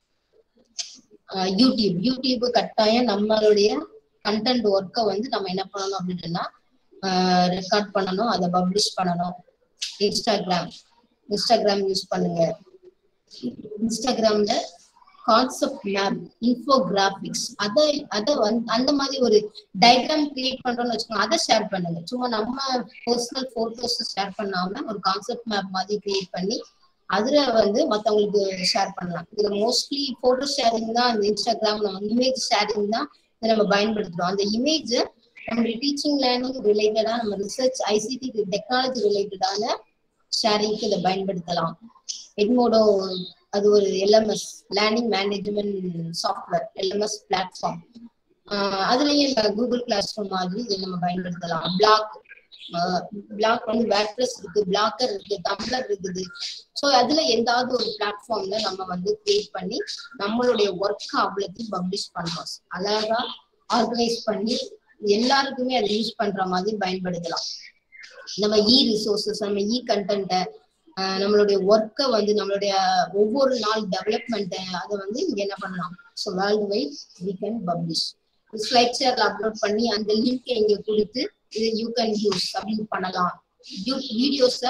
யூடியூப் யூடியூப் கட்டாயம் நம்மளுடைய கண்டென்ட் ஒர்க்கை வந்து நம்ம என்ன பண்ணணும் அப்படின்னா ரெக்கார்ட் பண்ணணும் அதை பப்ளிஷ் பண்ணணும் இன்ஸ்டாகிராம் இன்ஸ்டாகிராம் யூஸ் பண்ணுங்க இன்ஸ்டாகிராம்ல கான்செப்ட் மேப் இன்ஃபோகிராபிக்ஸ் அதை அதை வந்து அந்த மாதிரி ஒரு டயக்ராம் கிரியேட் பண்றோம்னு வச்சுக்கோங்க அதை ஷேர் பண்ணுங்க சும்மா நம்ம பர்சனல் போட்டோஸ் ஷேர் பண்ணாம ஒரு கான்செப்ட் மேப் மாதிரி கிரியேட் பண்ணி அதுல வந்து மத்தவங்களுக்கு ஷேர் பண்ணலாம் இதுல மோஸ்ட்லி போட்டோ ஷேரிங் தான் அந்த இன்ஸ்டாகிராம் நம்ம இமேஜ் ஷேரிங் தான் இதை நம்ம பயன்படுத்துறோம் அந்த இமேஜ் நம்மளுடைய டீச்சிங் லேர்னிங் ரிலேட்டடா நம்ம ரிசர்ச் ஐசிடி டெக்னாலஜி ரிலேட்டடான ஷேரிங்க்கு இதை பயன்படுத்தலாம் எட்மோடோ அது ஒரு LMS learning management software LMS platform அதுலயும் கூகுள் கிளாஸ் ரூம் மாதிரி இதை நம்ம பயன்படுத்தலாம் பிளாக் பிளாக் வந்து வேட்ரஸ் இருக்கு பிளாக்கர் இருக்கு டம்ளர் இருக்குது ஸோ அதுல எந்தாவது ஒரு பிளாட்ஃபார்ம்ல நம்ம வந்து கிரியேட் பண்ணி நம்மளுடைய ஒர்க் அவ்வளோத்தையும் பப்ளிஷ் பண்றோம் அழகா ஆர்கனைஸ் பண்ணி எல்லாருக்குமே அதை யூஸ் பண்ற மாதிரி பயன்படுத்தலாம் நம்ம இ ரிசோர்சஸ் நம்ம இ கண்டென்ட்டை நம்மளுடைய ஒர்க்கை வந்து நம்மளுடைய ஒவ்வொரு நாள் டெவலப்மெண்ட்டை அதை வந்து இங்க என்ன பண்ணலாம் so world wide we can publish ஸ்லைட் ஷேர்ல அப்லோட் பண்ணி அந்த லிங்க் இங்க கொடுத்து இது யூ கேன் யூஸ் அப்படின்னு பண்ணலாம் வீடியோஸை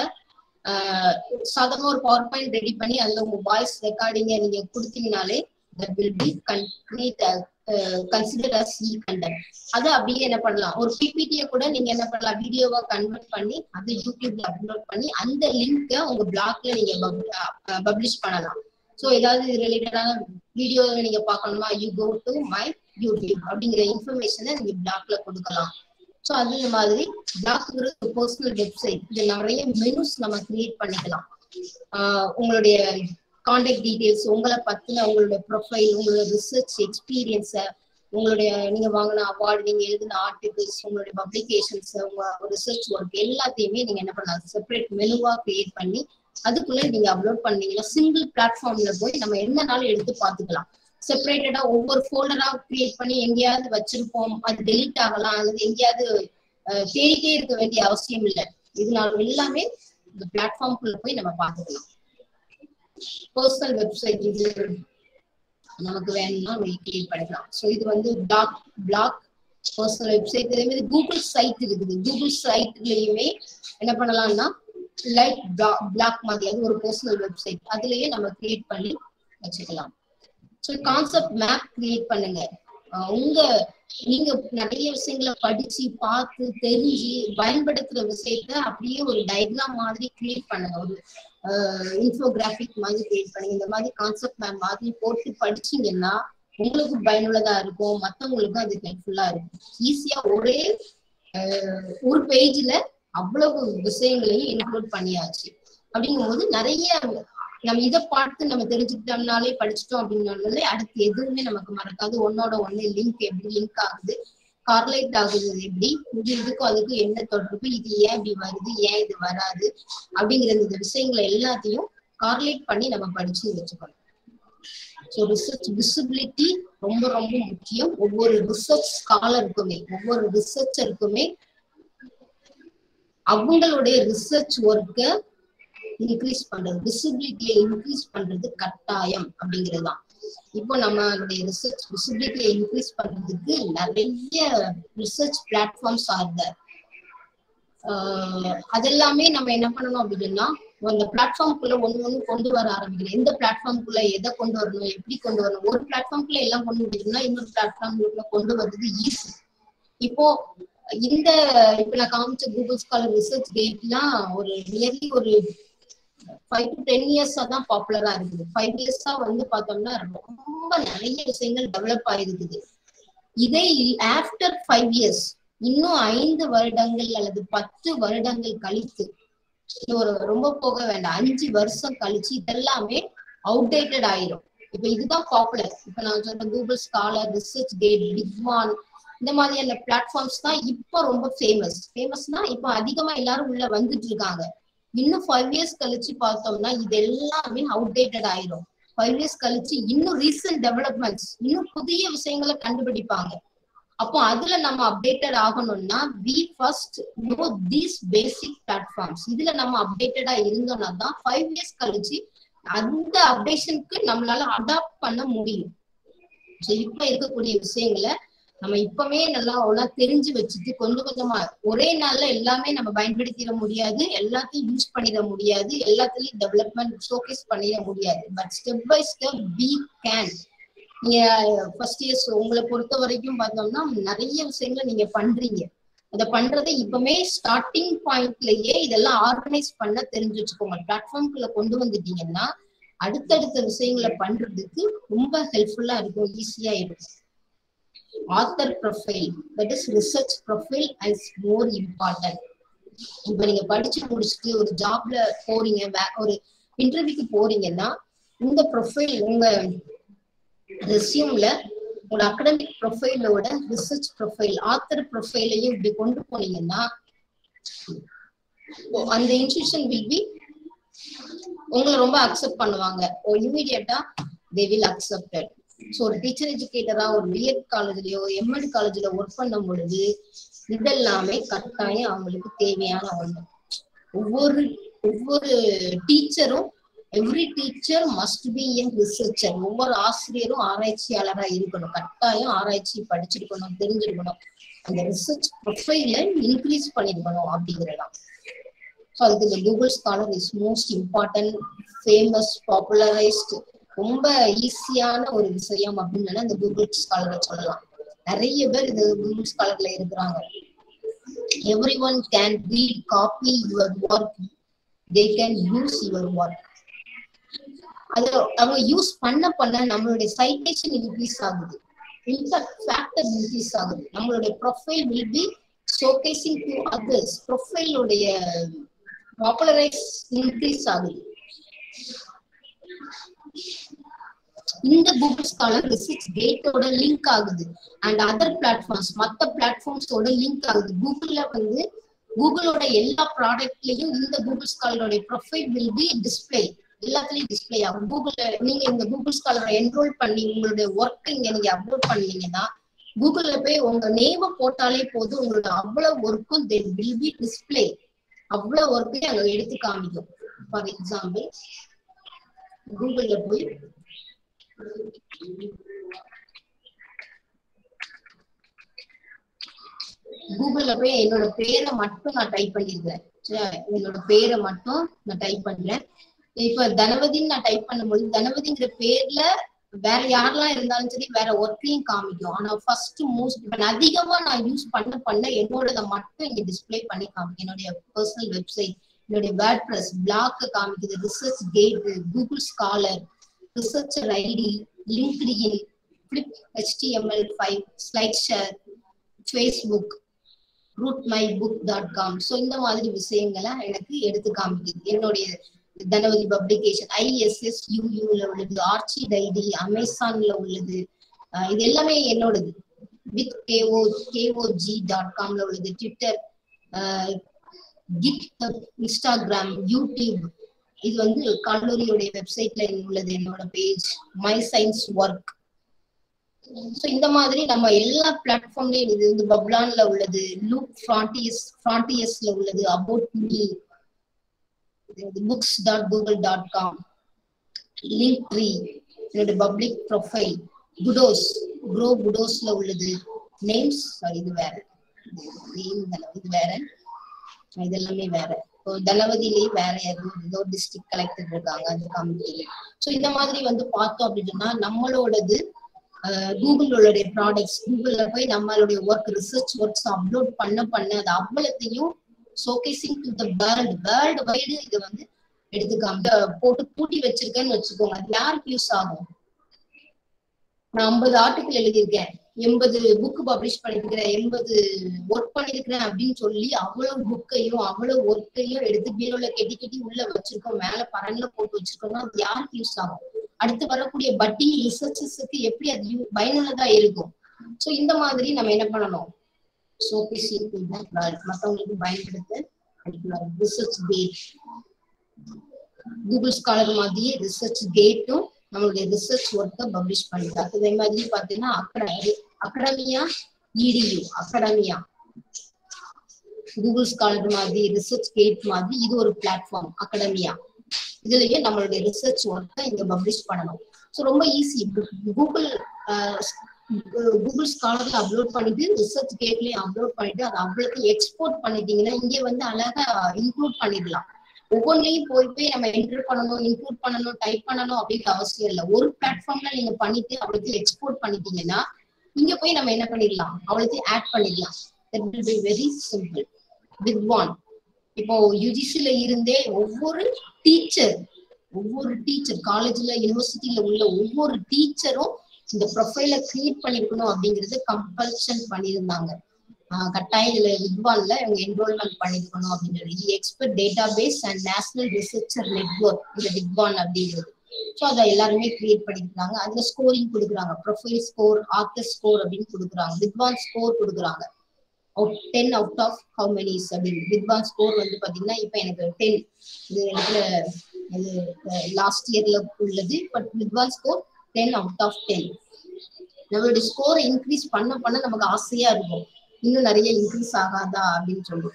சாதாரண ஒரு பவர் பாயிண்ட் ரெடி பண்ணி அதுல உங்க வாய்ஸ் ரெக்கார்டிங்க நீங்க கொடுத்தீங்கனாலே that will be concrete consider as e content அதை அப்படியே என்ன பண்ணலாம் ஒரு பிபிடியை கூட நீங்க என்ன பண்ணலாம் வீடியோவா கன்வெர்ட் பண்ணி அதை யூடியூப்ல அப்லோட் பண்ணி அந்த லிங்கை உங்க பிளாக்ல நீங்க பப்ளிஷ் பண்ணலாம் ஸோ ஏதாவது இது ரிலேட்டடான வீடியோ நீங்க பார்க்கணுமா you go to my YouTube அப்படிங்கிற இன்ஃபர்மேஷனை நீங்க பிளாக்ல கொடுக்கலாம் ஸோ அது மாதிரி பிளாக்ங்கிறது பர்சனல் வெப்சைட் இது நிறைய மெனுஸ் நம்ம கிரியேட் பண்ணிக்கலாம் உங்களுடைய கான்டாக்ட் டீடைல்ஸ் உங்களை பத்தின உங்களுடைய ப்ரொஃபைல் உங்களோட ரிசர்ச் எக்ஸ்பீரியன்ஸை உங்களுடைய நீங்க வாங்கின அவார்டு நீங்க எழுதின ஆர்டிகிள்ஸ் உங்களுடைய பப்ளிகேஷன்ஸ் உங்க ரிசர்ச் ஒர்க் எல்லாத்தையுமே நீங்க என்ன பண்ணலாம் செப்பரேட் மெனுவா கிரியேட் பண்ணி அதுக்குள்ள நீங்க அப்லோட் பண்ணீங்கன்னா சிங்கிள் பிளாட்ஃபார்ம்ல போய் நம்ம என்னனாலும் எடுத்து பார்த்துக்கலாம் செப்பரேட்டடா ஒவ்வொரு ஃபோல்டரா கிரியேட் பண்ணி எங்கேயாவது வச்சிருப்போம் அது டெலீட் ஆகலாம் அல்லது எங்கேயாவது தேடிட்டே இருக்க வேண்டிய அவசியம் இல்லை இதனால எல்லாமே இந்த பிளாட்ஃபார்ம்குள்ள போய் நம்ம பார்த்துக்கலாம் பர்சனல் வெப்சைட் இது நமக்கு வேணும்னா கிரியேட் பண்ணிக்கலாம் ஸோ இது வந்து பிளாக் பிளாக் பர்சனல் வெப்சைட் அதே மாதிரி கூகுள் சைட் இருக்குது கூகுள் சைட்லயுமே என்ன பண்ணலாம்னா லைட் பிளாக் மாதிரி அது ஒரு பர்சனல் வெப்சைட் அதுலயே நம்ம கிரியேட் பண்ணி வச்சுக்கலாம் ஸோ கான்செப்ட் மேப் கிரியேட் பண்ணுங்க உங்க நீங்க நிறைய விஷயங்களை படிச்சு பார்த்து தெரிஞ்சு பயன்படுத்துற விஷயத்த அப்படியே ஒரு டயக்ராம் மாதிரி கிரியேட் பண்ணுங்க ஒரு இன்ஃபோகிராபிக் மாதிரி கிரியேட் பண்ணுங்க இந்த மாதிரி கான்செப்ட் மேப் மாதிரி போட்டு படிச்சீங்கன்னா உங்களுக்கு பயனுள்ளதா இருக்கும் மத்தவங்களுக்கும் அது ஹெல்ப்ஃபுல்லா இருக்கும் ஈஸியா ஒரே ஒரு பேஜ்ல அவ்வளவு விஷயங்களையும் இன்க்ளூட் பண்ணியாச்சு அப்படிங்கும்போது நிறைய நம்ம இதை பார்த்து நம்ம தெரிஞ்சுக்கிட்டோம்னாலே படிச்சுட்டோம் அப்படின்னாலே அடுத்து எதுவுமே நமக்கு மறக்காது ஒன்னோட ஒன்னு லிங்க் எப்படி லிங்க் ஆகுது கார்லேட் ஆகுது எப்படி இது இதுக்கும் அதுக்கும் என்ன தொடர்பு இது ஏன் இப்படி வருது ஏன் இது வராது அப்படிங்கிற இந்த விஷயங்களை எல்லாத்தையும் கார்லேட் பண்ணி நம்ம படிச்சு வச்சுக்கணும் ஸோ ரிசர்ச் விசிபிலிட்டி ரொம்ப ரொம்ப முக்கியம் ஒவ்வொரு ரிசர்ச் ஸ்காலருக்குமே ஒவ்வொரு ரிசர்ச்சருக்குமே அவங்களுடைய ரிசர்ச் ஒர்க்கை இன்க்ரீஸ் பண்றது விசிபிலிட்டியை இன்க்ரீஸ் பண்றது கட்டாயம் அப்படிங்கிறது தான் இப்போ நம்மளுடைய ரிசர்ச் விசிபிலிட்டியை இன்க்ரீஸ் பண்றதுக்கு நிறைய ரிசர்ச் பிளாட்ஃபார்ம்ஸ் ஆகுது அதெல்லாமே நம்ம என்ன பண்ணணும் அப்படின்னா அந்த பிளாட்ஃபார்ம்குள்ள ஒண்ணு ஒண்ணு கொண்டு வர ஆரம்பிக்கணும் எந்த பிளாட்ஃபார்ம்குள்ள எதை கொண்டு வரணும் எப்படி கொண்டு வரணும் ஒரு பிளாட்ஃபார்ம்குள்ள எல்லாம் கொண்டு வரணும்னா இன்னொரு பிளாட்ஃபார்ம்குள்ள கொண்டு வர்றது ஈஸி இப்போ இந்த இப்ப நான் காமிச்ச கூகுள் ஸ்காலர் ரிசர்ச் கேட்லாம் ஒரு நியர்லி ஒரு ஃபைவ் டு டென் இயர்ஸா தான் பாப்புலரா இருக்குது ஃபைவ் இயர்ஸா வந்து பார்த்தோம்னா ரொம்ப நிறைய விஷயங்கள் டெவலப் ஆயிருக்குது இதை ஆஃப்டர் ஃபைவ் இயர்ஸ் இன்னும் ஐந்து வருடங்கள் அல்லது பத்து வருடங்கள் கழித்து ஒரு ரொம்ப போக வேண்டாம் அஞ்சு வருஷம் கழிச்சு இதெல்லாமே அவுடேட்டட் ஆயிரும் இப்ப இதுதான் பாப்புலர் இப்ப நான் சொன்ன கூகுள் ஸ்காலர் ரிசர்ச் கேட் பிக்வான் இந்த மாதிரியான பிளாட்ஃபார்ம்ஸ் தான் இப்போ ரொம்ப ஃபேமஸ் ஃபேமஸ்னா இப்போ அதிகமா எல்லாரும் உள்ள வந்துட்டு இருக்காங்க இன்னும் ஃபைவ் இயர்ஸ் கழிச்சு பார்த்தோம்னா இது எல்லாமே அவுடேட்டட் ஆயிரும் ஃபைவ் இயர்ஸ் கழிச்சு இன்னும் ரீசன்ட் டெவலப்மெண்ட்ஸ் இன்னும் புதிய விஷயங்களை கண்டுபிடிப்பாங்க அப்போ அதுல நம்ம அப்டேட்டட் ஆகணும்னா we first know these basic platforms இதுல நம்ம அப்டேட்டடா இருந்தோம்னா தான் ஃபைவ் இயர்ஸ் கழிச்சு அந்த அப்டேஷனுக்கு நம்மளால அடாப்ட் பண்ண முடியும் ஸோ இப்ப இருக்கக்கூடிய விஷயங்களை நம்ம இப்பவே நல்லா அவ்வளோ தெரிஞ்சு வச்சுட்டு கொஞ்சம் கொஞ்சமா ஒரே நாள்ல எல்லாமே நம்ம பயன்படுத்திட முடியாது எல்லாத்தையும் யூஸ் பண்ணிட முடியாது எல்லாத்துலயும் டெவலப்மெண்ட் ஷோகேஸ் பண்ணிட முடியாது but step by step we can நீங்க ஃபர்ஸ்ட் இயர்ஸ் உங்களை பொறுத்த வரைக்கும் பார்த்தோம்னா நிறைய விஷயங்களை நீங்க பண்றீங்க அதை பண்றதை இப்பவுமே ஸ்டார்டிங் பாயிண்ட்லயே இதெல்லாம் ஆர்கனைஸ் பண்ண தெரிஞ்சு வச்சுக்கோங்க பிளாட்ஃபார்ம்குள்ள கொண்டு வந்துட்டீங்கன்னா அடுத்தடுத்த விஷயங்களை பண்றதுக்கு ரொம்ப ஹெல்ப்ஃபுல்லா இருக்கும் ஈஸியா இருக்கும் author profile that is research profile is more important இப்ப நீங்க படிச்சு முடிச்சுட்டு ஒரு ஜாப்ல போறீங்க ஒரு இன்டர்வியூக்கு போறீங்கன்னா இந்த ப்ரொஃபைல் உங்க ரெசியூம்ல உங்களோட அகடமிக் ப்ரொஃபைலோட ரிசர்ச் ப்ரொஃபைல் ஆத்தர் ப்ரொஃபைலையும் இப்படி கொண்டு போனீங்கன்னா அந்த இன்ஸ்டியூஷன் வில் பி உங்களை ரொம்ப அக்செப்ட் பண்ணுவாங்க ஓ இமீடியட்டா தே வில் அக்செப்டட் ஸோ ஒரு டீச்சர் எஜுகேட்டரா ஒரு பிஎட் காலேஜ்லயோ எம்எட் காலேஜ்ல ஒர்க் பண்ணும் பொழுது இதெல்லாமே கட்டாயம் அவங்களுக்கு தேவையான ஒண்ணு ஒவ்வொரு ஒவ்வொரு டீச்சரும் every teacher must be an researcher ஒவ்வொரு ஆசிரியரும் ஆராய்ச்சியாளரா இருக்கணும் கட்டாயம் ஆராய்ச்சி படிச்சிருக்கணும் தெரிஞ்சிருக்கணும் அந்த ரிசர்ச் ப்ரொஃபைல இன்க்ரீஸ் பண்ணிருக்கணும் அப்படிங்கிறதான் ஸோ அதுக்கு இந்த Google Scholar is most important famous popularized ரொம்ப ஈஸியான ஒரு விஷயம் அப்படின்னு இந்த கூகுள் ஸ்காலரை சொல்லலாம் நிறைய பேர் இது கூகுள் ஸ்காலர்ல இருக்கிறாங்க everyone can read copy your work they can use your work அது அவங்க யூஸ் பண்ண பண்ண நம்மளுடைய சைட்டேஷன் இன்க்ரீஸ் ஆகுது இன்ஃபேக்ட் ஃபேக்டர் இன்க்ரீஸ் ஆகுது நம்மளுடைய profile will be showcasing to others ப்ரொஃபைலுடைய பாப்புலரைஸ் இன்க்ரீஸ் ஆகுது இந்த கூகுள் ஸ்காலர் ரிசர்ச் கேட்டோட லிங்க் ஆகுது அண்ட் அதர் பிளாட்ஃபார்ம்ஸ் மத்த பிளாட்ஃபார்ம்ஸோட லிங்க் ஆகுது கூகுள்ல வந்து கூகுளோட எல்லா ப்ராடக்ட்லயும் இந்த கூகுள் ஸ்காலரோட ப்ரொஃபைல் வில் பி டிஸ்பிளே எல்லாத்துலயும் டிஸ்பிளே ஆகும் கூகுள்ல நீங்க இந்த கூகுள் ஸ்காலரை என்ரோல் பண்ணி உங்களுடைய ஒர்க் இங்க நீங்க அப்லோட் பண்ணீங்கன்னா கூகுள்ல போய் உங்க நேம போட்டாலே போதும் உங்களோட அவ்வளவு ஒர்க்கும் தென் வில் பி டிஸ்பிளே அவ்வளவு ஒர்க்கையும் அங்க எடுத்து காமிக்கும் ஃபார் எக்ஸாம்பிள் கூகுள்ல போய் கூகுள்ல போய் என்னோட பேரை மட்டும் நான் டைப் பண்ணிருக்கேன் என்னோட பேரை மட்டும் நான் டைப் பண்றேன் இப்ப தனவதின்னு நான் டைப் பண்ணும்போது தனவதிங்கிற பேர்ல வேற யாரெல்லாம் இருந்தாலும் சரி வேற ஒர்க்கையும் காமிக்கும் ஆனா ஃபர்ஸ்ட் மோஸ்ட் இப்ப அதிகமா நான் யூஸ் பண்ண பண்ண என்னோடத மட்டும் இங்க டிஸ்பிளே பண்ணி காமிக்கும் என்னுடைய பர்சனல் வெப்சைட் என்னுடைய வேர்ட் பிளஸ் பிளாக் காமிக்குது research gate Google Scholar researcher ID LinkedIn flip HTML five slide share Facebook root my book dot com so இந்த மாதிரி விஷயங்களை எனக்கு எடுத்து காமிக்குது என்னுடைய தனவதி பப்ளிகேஷன் ஐஎஸ்எஸ் யூயூல உள்ளது ஆர்ச்சி ஐடி அமேசான்ல உள்ளது இது எல்லாமே என்னோடது வித் கேஓ கேஓஜி டாட் காம்ல உள்ளது ட்விட்டர் கிட் இன்ஸ்டாகிராம் யூடியூப் இது வந்து கல்லூரியுடைய வெப்சைட்ல உள்ளது என்னோட page my science work so இந்த மாதிரி நம்ம எல்லா பிளாட்ஃபார்ம்லயும் இது வந்து பப்லான்ல உள்ளது லூப் ஃப்ரான்டியஸ் ஃப்ரான்டியஸ்ல உள்ளது about me books dot Google dot com link tree என்னோட பப்ளிக் ப்ரொஃபைல் குடோஸ் க்ரோ குடோஸ்ல உள்ளது நேம்ஸ் இது வேற இது வேற இதெல்லாமே வேற தனவதிலேயே வேற ஏதோ டிஸ்ட்ரிக்ட் கலெக்டர் இருக்காங்க அந்த கமிட்டியில ஸோ இந்த மாதிரி வந்து பார்த்தோம் அப்படின்னா நம்மளோடது கூகுளோடைய ப்ராடக்ட்ஸ் கூகுள்ல போய் நம்மளுடைய ஒர்க் ரிசர்ச் ஒர்க்ஸ் அப்லோட் பண்ண பண்ண அது அவ்வளத்தையும் showcasing to the world world wide இது வந்து எடுத்துக்காம போட்டு பூட்டி வச்சிருக்கேன்னு வச்சுக்கோங்க அது யாருக்கு யூஸ் ஆகும் நான் ஐம்பது ஆர்டிக்கல் எழுதியிருக்கேன் எண்பது புக் பப்ளிஷ் பண்ணிருக்கிறேன் எண்பது ஒர்க் பண்ணிருக்கிறேன் அப்படின்னு சொல்லி அவ்வளவு புக்கையும் அவ்வளவு ஒர்க்கையும் எடுத்து பீரோல கெட்டி கெட்டி உள்ள வச்சிருக்கோம் மேல பரன்ல போட்டு வச்சிருக்கோம்னா அது யாருக்கு யூஸ் ஆகும் அடுத்து வரக்கூடிய பட்டி ரிசர்ச்சஸுக்கு எப்படி அது யூ- பயனுள்ளதா இருக்கும் சோ இந்த மாதிரி நம்ம என்ன பண்ணணும் சோபிசி மத்தவங்களுக்கு பயன்படுத்த படிக்கலாம் ரிசர்ச் கேட் கூகுள் ஸ்காலர் மாதிரியே ரிசர்ச் கேட்டும் நம்மளுடைய ரிசர்ச் ஒர்க்கை பப்ளிஷ் பண்ணிட்டாங்க அதே மாதிரி பாத்தீங்கன்னா அக்கட Academia edu Academia Google Scholar மாதிரி ரிசர்ச் கேட் மாதிரி இது ஒரு பிளாட்ஃபார்ம் அகடமியா இதுலயே நம்மளுடைய ரிசர்ச் ஒர்க்கை இங்க பப்ளிஷ் பண்ணணும் ஸோ ரொம்ப ஈஸி கூகுள் கூகுள் ஸ்காலர்ல அப்லோட் பண்ணிட்டு ரிசர்ச் கேட்லயும் அப்லோட் பண்ணிட்டு அதை அவ்வளோக்கு எக்ஸ்போர்ட் பண்ணிட்டீங்கன்னா இங்க வந்து அழகா இன்க்ளூட் பண்ணிடலாம் ஒவ்வொன்றையும் போய் போய் நம்ம என்டர் பண்ணணும் இன்க்ளூட் பண்ணணும் டைப் பண்ணணும் அப்படிங்கிற அவசியம் இல்லை ஒரு பிளாட்ஃபார்ம்ல நீங்க பண்ணிட்டு அவ்வளோக்கு எக்ஸ்போர்ட் பண்ணிட்டீங்கன்னா இங்க போய் நம்ம என்ன பண்ணிடலாம் அவ்வளோத்தையும் ஆட் பண்ணிடலாம் that will be very simple with one இப்போ யூஜிசில இருந்தே ஒவ்வொரு டீச்சர் ஒவ்வொரு டீச்சர் காலேஜ்ல யூனிவர்சிட்டியில உள்ள ஒவ்வொரு டீச்சரும் இந்த ப்ரொஃபைல கிரியேட் பண்ணிருக்கணும் அப்படிங்கறது கம்பல்ஷன் பண்ணியிருந்தாங்க ஆஹ் கட்டாயம் இதுல வித்வான்ல இவங்க என்ரோல்மெண்ட் பண்ணிருக்கணும் அப்படின்றது இது expert data base and national researcher network இந்த வித்வான் அப்படிங்கிறது ஸோ அதை எல்லாருமே கிரியேட் பண்ணிருக்காங்க அதுல ஸ்கோரிங் கொடுக்குறாங்க ப்ரொஃபைல் ஸ்கோர் ஆத்தர் ஸ்கோர் அப்படின்னு கொடுக்குறாங்க வித்வான் ஸ்கோர் கொடுக்குறாங்க ten out of how many அப்படின்னு வித்வான் ஸ்கோர் வந்து பாத்தீங்கன்னா இப்ப எனக்கு டென் இது இடத்துல இது லாஸ்ட் இயர்ல உள்ளது but Vidwan score ten out of ten நம்மளுடைய ஸ்கோரை இன்க்ரீஸ் பண்ண பண்ண நமக்கு ஆசையா இருக்கும் இன்னும் நிறைய இன்க்ரீஸ் ஆகாதா அப்படின்னு சொல்லி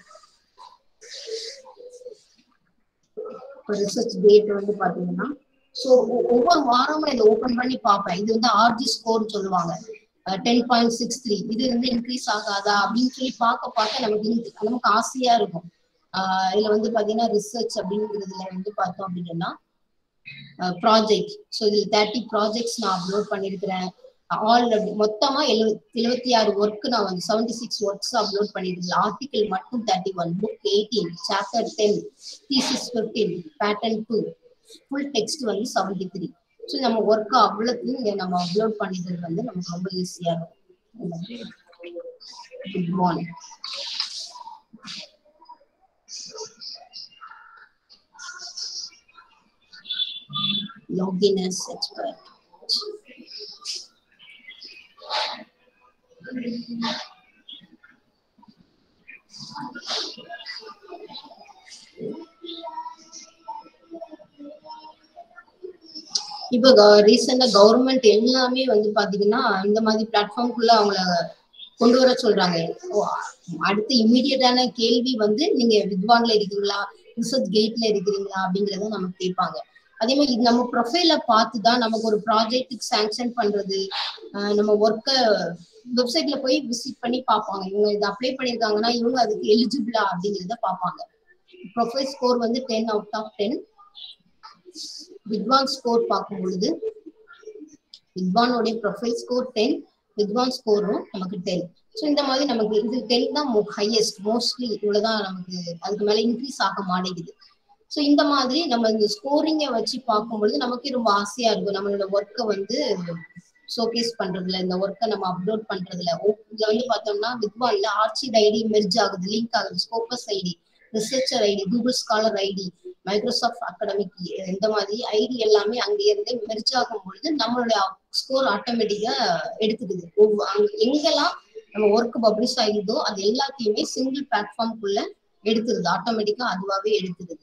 ரிசர்ச் டேட் வந்து பாத்தீங்கன்னா ஸோ ஒவ்வொரு வாரமும் இதை ஓபன் பண்ணி பார்ப்பேன் இது வந்து ஆர்ஜி ஸ்கோர் சொல்லுவாங்க டென் பாயிண்ட் சிக்ஸ் த்ரீ இது வந்து இன்க்ரீஸ் ஆகாதா அப்படின்னு சொல்லி பார்க்க பார்க்க நமக்கு in- நமக்கு ஆசையா இருக்கும் ஆஹ் இதுல வந்து பாத்தீங்கன்னா ரிசர்ச் அப்படிங்கிறதுல வந்து பார்த்தோம் அப்படின்னா ப்ராஜெக்ட் ஸோ இதுல தேர்ட்டி ப்ராஜெக்ட்ஸ் நான் அப்லோட் பண்ணியிருக்கிறேன் ஆல் மொத்தமா எழுபத்தி எழுபத்தி ஆறு ஒர்க் நான் வந்து செவன்டி சிக்ஸ் ஒர்க்ஸ் அப்லோட் பண்ணியிருக்கேன் ஆர்டிகல் மட்டும் thirty one book eighteen chapter ten thesis fifteen patent two full text வந்து செவன்டி த்ரீ ஸோ நம்ம ஒர்க் அவ்வளோத்தையும் இங்க நம்ம அப்லோட் பண்ணிடுறது வந்து நமக்கு ரொம்ப ஈஸியா இருக்கும் good morning login as expert. இப்போ ரீசெண்டா கவர்மெண்ட் எல்லாமே வந்து பாத்தீங்கன்னா இந்த மாதிரி பிளாட்ஃபார்ம்குள்ள அவங்கள கொண்டு வர சொல்றாங்க ஓ, அடுத்த இம்மிடியட்டான கேள்வி வந்து நீங்க வித்வான்ல இருக்கீங்களா ரிசர்ச் கேட்ல இருக்கிறீங்களா அப்படிங்கறத நமக்கு கேட்பாங்க அதே மாதிரி இது நம்ம ப்ரொஃபைல பார்த்து தான் நமக்கு ஒரு ப்ராஜெக்ட்டுக்கு சாங்ஷன் பண்றது ஆஹ் நம்ம ஒர்க்கை வெப்சைட்ல போய் விசிட் பண்ணி பார்ப்பாங்க இவங்க இதை அப்ளை பண்ணிருக்காங்கன்னா இவங்க அதுக்கு எலிஜிபிளா அப்படிங்கறத பார்ப்பாங்க ப்ரொஃபைல் ஸ்கோர் வந்து ten out of ten Vidwan score பார்க்கும் பொழுது வித்வானோடைய ப்ரொஃபைல் ஸ்கோர் டென் வித்வான் ஸ்கோரும் நமக்கு டென் ஸோ இந்த மாதிரி நமக்கு இது டென் தான் ஹையஸ்ட் மோஸ்ட்லி இவ்வளவுதான் நமக்கு அதுக்கு மேல இன்க்ரீஸ் ஆக மாட்டேங்குது ஸோ இந்த மாதிரி நம்ம இந்த ஸ்கோரிங்கை வச்சு பார்க்கும் பொழுது நமக்கே ரொம்ப ஆசையா இருக்கும் நம்மளோட ஒர்க்கை வந்து ஷோகேஸ் பண்றதுல இந்த ஒர்க்கை நம்ம அப்லோட் பண்றதுல ஓ- இதுல வந்து பார்த்தோம்னா வித்வான்ல ஆர்ச்சிட் ஐடி மெர்ஜ் ஆகுது லிங்க் ஆகுது Scopus ID researcher ID Google Scholar ID Microsoft academic இந்த மாதிரி ஐடி எல்லாமே அங்க இருந்து மெர்ஜ் ஆகும் பொழுது நம்மளுடைய ஸ்கோர் ஆட்டோமேட்டிக்கா எடுத்துக்குது ஒவ்வொ- அங்க எங்கெல்லாம் நம்ம ஒர்க் பப்ளிஷ் ஆகிதோ அது எல்லாத்தையுமே சிங்கிள் பிளாட்ஃபார்ம்குள்ள எடுத்துருது ஆட்டோமேட்டிக்கா அதுவாவே எடுத்துருது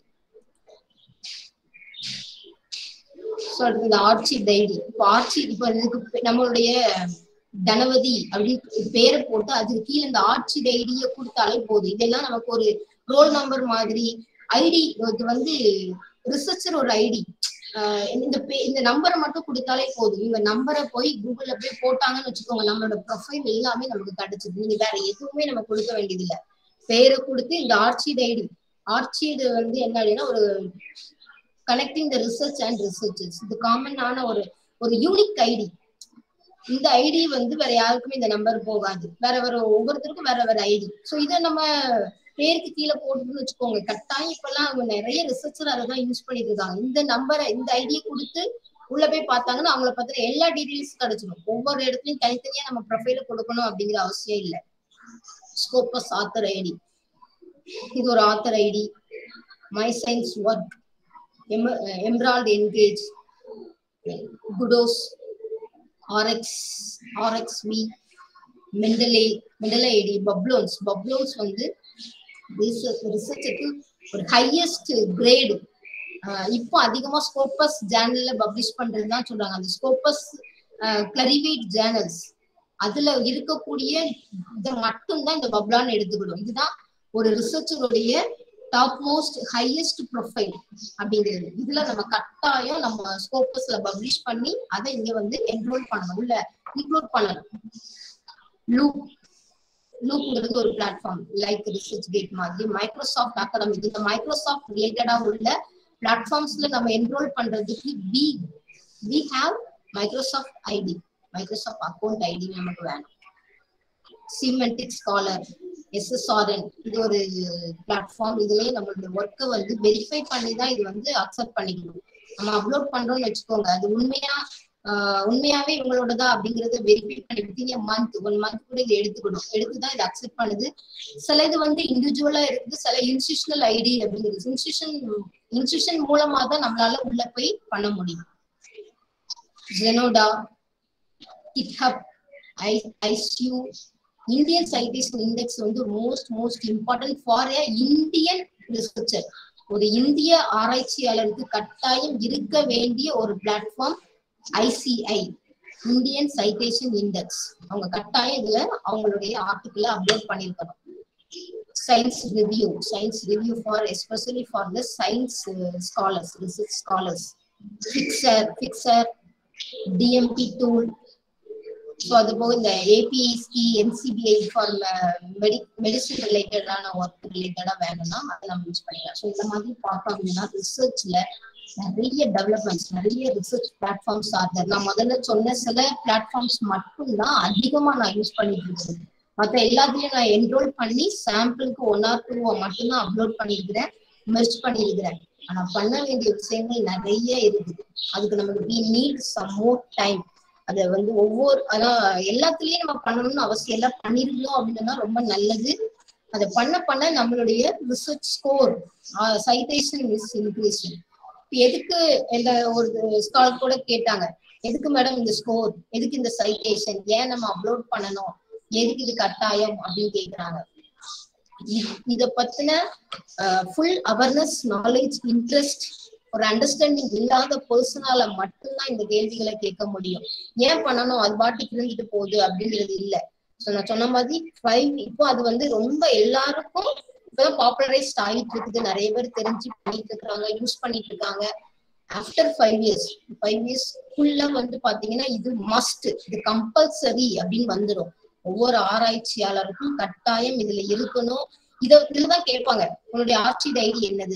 ஸோ அடுத்து இந்த ஆட்சி டைரி இப்போ ஆட்சி இப்போ இதுக்கு பே- நம்மளுடைய தனவதி அப்படின்னு பேரை போட்டு அதுக்கு கீழே இந்த ஆட்சி டைரியை கொடுத்தாலே போதும் இதெல்லாம் நமக்கு ஒரு ரோல் நம்பர் மாதிரி ஐடி இது வந்து ரிசர்ச்சர் ஒரு ஐடி இந்த பே- இந்த நம்பரை மட்டும் கொடுத்தாலே போதும் இவங்க நம்பரை போய் கூகுள்ல போய் போட்டாங்கன்னு வச்சுக்கோங்க நம்மளோட ப்ரொஃபைல் எல்லாமே நமக்கு கிடைச்சிது நீங்க வேற எதுவுமே நம்ம கொடுக்க வேண்டியது இல்ல பேரை கொடுத்து இந்த ஆர்ச்சிட் ஐடி ஆர்ச்சிடு வந்து என்ன அப்படின்னா ஒரு connecting the research and researchers இது காமனான ஒரு ஒரு யூனிக் ஐடி இந்த ஐடி வந்து வேற யாருக்குமே இந்த நம்பர் போகாது வேற வேற ஒவ்வொருத்தருக்கும் வேற வேற ஐடி ஸோ இதை நம்ம பேருக்கு கீழே போட்டுன்னு வச்சுக்கோங்க கட்டாயம் இப்பெல்லாம் அவங்க நிறைய ரிசர்ச்சர் அதை தான் யூஸ் பண்ணிட்டு இருக்காங்க இந்த நம்பரை இந்த ஐடியை கொடுத்து உள்ள போய் பார்த்தாங்கன்னா அவங்கள பத்தின எல்லா டீடைல்ஸும் கிடைச்சிடும் ஒவ்வொரு இடத்துலயும் தனித்தனியா நம்ம ப்ரொஃபைல கொடுக்கணும் அப்படிங்கிற அவசியம் இல்லை ஸ்கோப்பஸ் ஆத்தர் ஐடி இது ஒரு author ID my science work Emerald engage kudos R X R X வி Mendeley Mendeley ID Publons Publons வந்து ரிசர்ச்சுக்கு ஒரு ஹையஸ்ட் கிரேடு இப்போ அதிகமா ஸ்கோப்பஸ் ஜேர்னல்ல பப்ளிஷ் பண்றதுதான் சொல்றாங்க அந்த ஸ்கோப்பஸ் கிளரிவேட் ஜேர்னல்ஸ் அதுல இருக்கக்கூடிய இதை மட்டும்தான் இந்த பப்ளான்னு எடுத்துக்கிடும் இதுதான் ஒரு ரிசர்ச்சருடைய டாப் மோஸ்ட் ஹையஸ்ட் ப்ரொஃபைல் அப்படிங்கிறது இதுல நம்ம கட்டாயம் நம்ம ஸ்கோப்பஸ்ல பப்ளிஷ் பண்ணி அதை இங்க வந்து என்ரோல் பண்ணணும் உள்ள இன்க்ளூட் பண்ணணும் லூப் லூப்ங்கிறது ஒரு பிளாட்ஃபார்ம் லைக் ரிசர்ச் கேட் மாதிரி மைக்ரோசாஃப்ட் அகாடமிக் இந்த மைக்ரோசாஃப்ட் ரிலேட்டடா உள்ள பிளாட்ஃபார்ம்ஸ்ல நம்ம என்ரோல் பண்றதுக்கு we we have Microsoft ID Microsoft account ID நமக்கு வேணும் சிமெண்டிக் ஸ்காலர் எஸ்எஸ்ஆர்என் இது ஒரு பிளாட்ஃபார்ம் இதுலயே நம்மளுடைய ஒர்க்கை வந்து வெரிஃபை பண்ணி தான் இது வந்து அக்செப்ட் பண்ணிக்கணும் நம்ம அப்லோட் பண்றோம்னு வச்சுக்கோங்க அது உண்மையா உண்மையாவே இவங்களோடதா அப்படிங்கறத வெரிஃபை பண்ணி வித்தின் மந்த் ஒன் மந்த் கூட இது எடுத்துக்கணும் எடுத்துதான் இது அக்செப்ட் பண்ணுது சில இது வந்து இண்டிவிஜுவலா இருக்குது சில இன்ஸ்டியூஷனல் ஐடி அப்படிங்கிறது இன்ஸ்டியூஷன் இன்ஸ்டியூஷன் மூலமா தான் நம்மளால உள்ள போய் பண்ண முடியும் Zenodo GitHub I ICU Indian scientist index வந்து most most important for a Indian researcher ஒரு இந்திய ஆராய்ச்சியாளருக்கு கட்டாயம் இருக்க வேண்டிய ஒரு platform ICI Indian citation index அவங்க கட்டாயம் இதுல அவங்களுடைய ஆர்டிகிள அப்லோட் பண்ணிருக்கணும் science review science review for especially for the science scholars research scholars figshare figshare DMP tool so அது போக இந்த ஏபிஎஸ்டி என்சிபிஐ ஃபார் மெடி மெடிசன் ரிலேட்டடான ஒர்க் ரிலேட்டடா வேணும்னா அதை நம்ம யூஸ் பண்ணிக்கலாம் ஸோ இந்த மாதிரி பார்த்தோம் அப்படின்னா ரிசர்ச்ல நிறைய டெவலப்மெண்ட்ஸ் நிறைய ரிசர்ச் பிளாட்ஃபார்ம்ஸ் ஆர்டர் நான் முதல்ல சொன்ன சில பிளாட்ஃபார்ம்ஸ் மட்டும்தான் அதிகமா நான் யூஸ் பண்ணிட்டு இருக்கிறது மற்ற எல்லாத்துலயும் நான் என்ரோல் பண்ணி சாம்பிளுக்கு ஒன் ஆர் டூ மட்டும்தான் அப்லோட் பண்ணியிருக்கிறேன் மெர்ச் பண்ணியிருக்கிறேன் ஆனா பண்ண வேண்டிய விஷயங்கள் நிறைய இருக்குது அதுக்கு நமக்கு we need some more time அதை வந்து ஒவ்வொரு ஆனா எல்லாத்துலயும் நம்ம பண்ணணும்னு அவசியம் இல்லை பண்ணிருந்தோம் அப்படின்னா ரொம்ப நல்லது அதை பண்ண பண்ண நம்மளுடைய research score citation is increasing எதுக்கு இந்த ஒரு ஸ்கால் கூட கேட்டாங்க எதுக்கு மேடம் இந்த ஸ்கோர் எதுக்கு இந்த சைட்டேஷன் ஏன் நம்ம அப்லோட் பண்ணணும் எதுக்கு இது கட்டாயம் அப்படின்னு கேக்குறாங்க இத பத்தின ஃபுல் அவேர்னஸ் நாலேஜ் இன்ட்ரெஸ்ட் ஒரு அண்டர்ஸ்டாண்டிங் இல்லாத பர்சனால மட்டும்தான் இந்த கேள்விகளை கேட்க முடியும் ஏன் பண்ணணும் அது பாட்டுக்கு இருந்துட்டு போகுது அப்படிங்கிறது இல்ல ஸோ நான் சொன்ன மாதிரி ஃபைவ் இப்போ அது வந்து ரொம்ப எல்லாருக்கும் இப்பதான் பாப்புலரைஸ்ட் ஆகிட்டு இருக்குது நிறைய பேர் தெரிஞ்சு பண்ணிட்டு இருக்காங்க யூஸ் பண்ணிட்டு இருக்காங்க ஆஃப்டர் ஃபைவ் இயர்ஸ் ஃபைவ் இயர்ஸ்க்குள்ள வந்து பாத்தீங்கன்னா இது மஸ்ட் இது கம்பல்சரி அப்படின்னு வந்துடும் ஒவ்வொரு ஆராய்ச்சியாளருக்கும் கட்டாயம் இதுல இருக்கணும் இத இதுலதான் கேட்பாங்க உன்னுடைய ஆர்ச்சி டைரி என்னது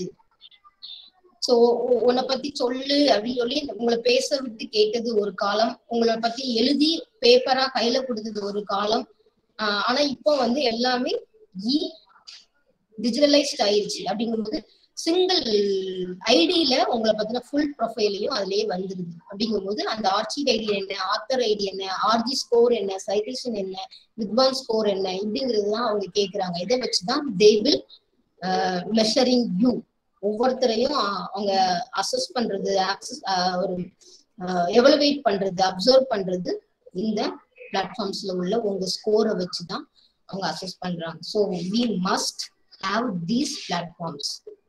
சோ உன்னை பத்தி சொல்லு அப்படின்னு சொல்லி உங்களை பேச விட்டு கேட்டது ஒரு காலம் உங்களை பத்தி எழுதி பேப்பரா கையில கொடுத்தது ஒரு காலம் ஆஹ் ஆனா இப்போ வந்து எல்லாமே இ டிஜிட்டலைஸ்ட் ஆயிருச்சு அப்படிங்கும்போது சிங்கிள் ஐடியில உங்களை பத்தின ஃபுல் ப்ரொஃபைலையும் அதுலயே வந்துருது அப்படிங்கும்போது அந்த ஆர்ச்சி ஐடி என்ன ஆத்தர் ஐடி என்ன ஆர்ஜி ஸ்கோர் என்ன சைட்டேஷன் என்ன வித்வான் ஸ்கோர் என்ன இப்படிங்கிறதுதான் அவங்க கேக்குறாங்க இதை வச்சுதான் தே வில் மெஷரிங் யூ ஒவ்வொருத்தரையும் அவங்க அசஸ் பண்றது ஆக்சஸ் ஒரு எவலுவேட் பண்றது அப்சர்வ் பண்றது இந்த பிளாட்ஃபார்ம்ஸ்ல உள்ள உங்க ஸ்கோரை வச்சுதான் அவங்க அசஸ் பண்றாங்க so we must have these platforms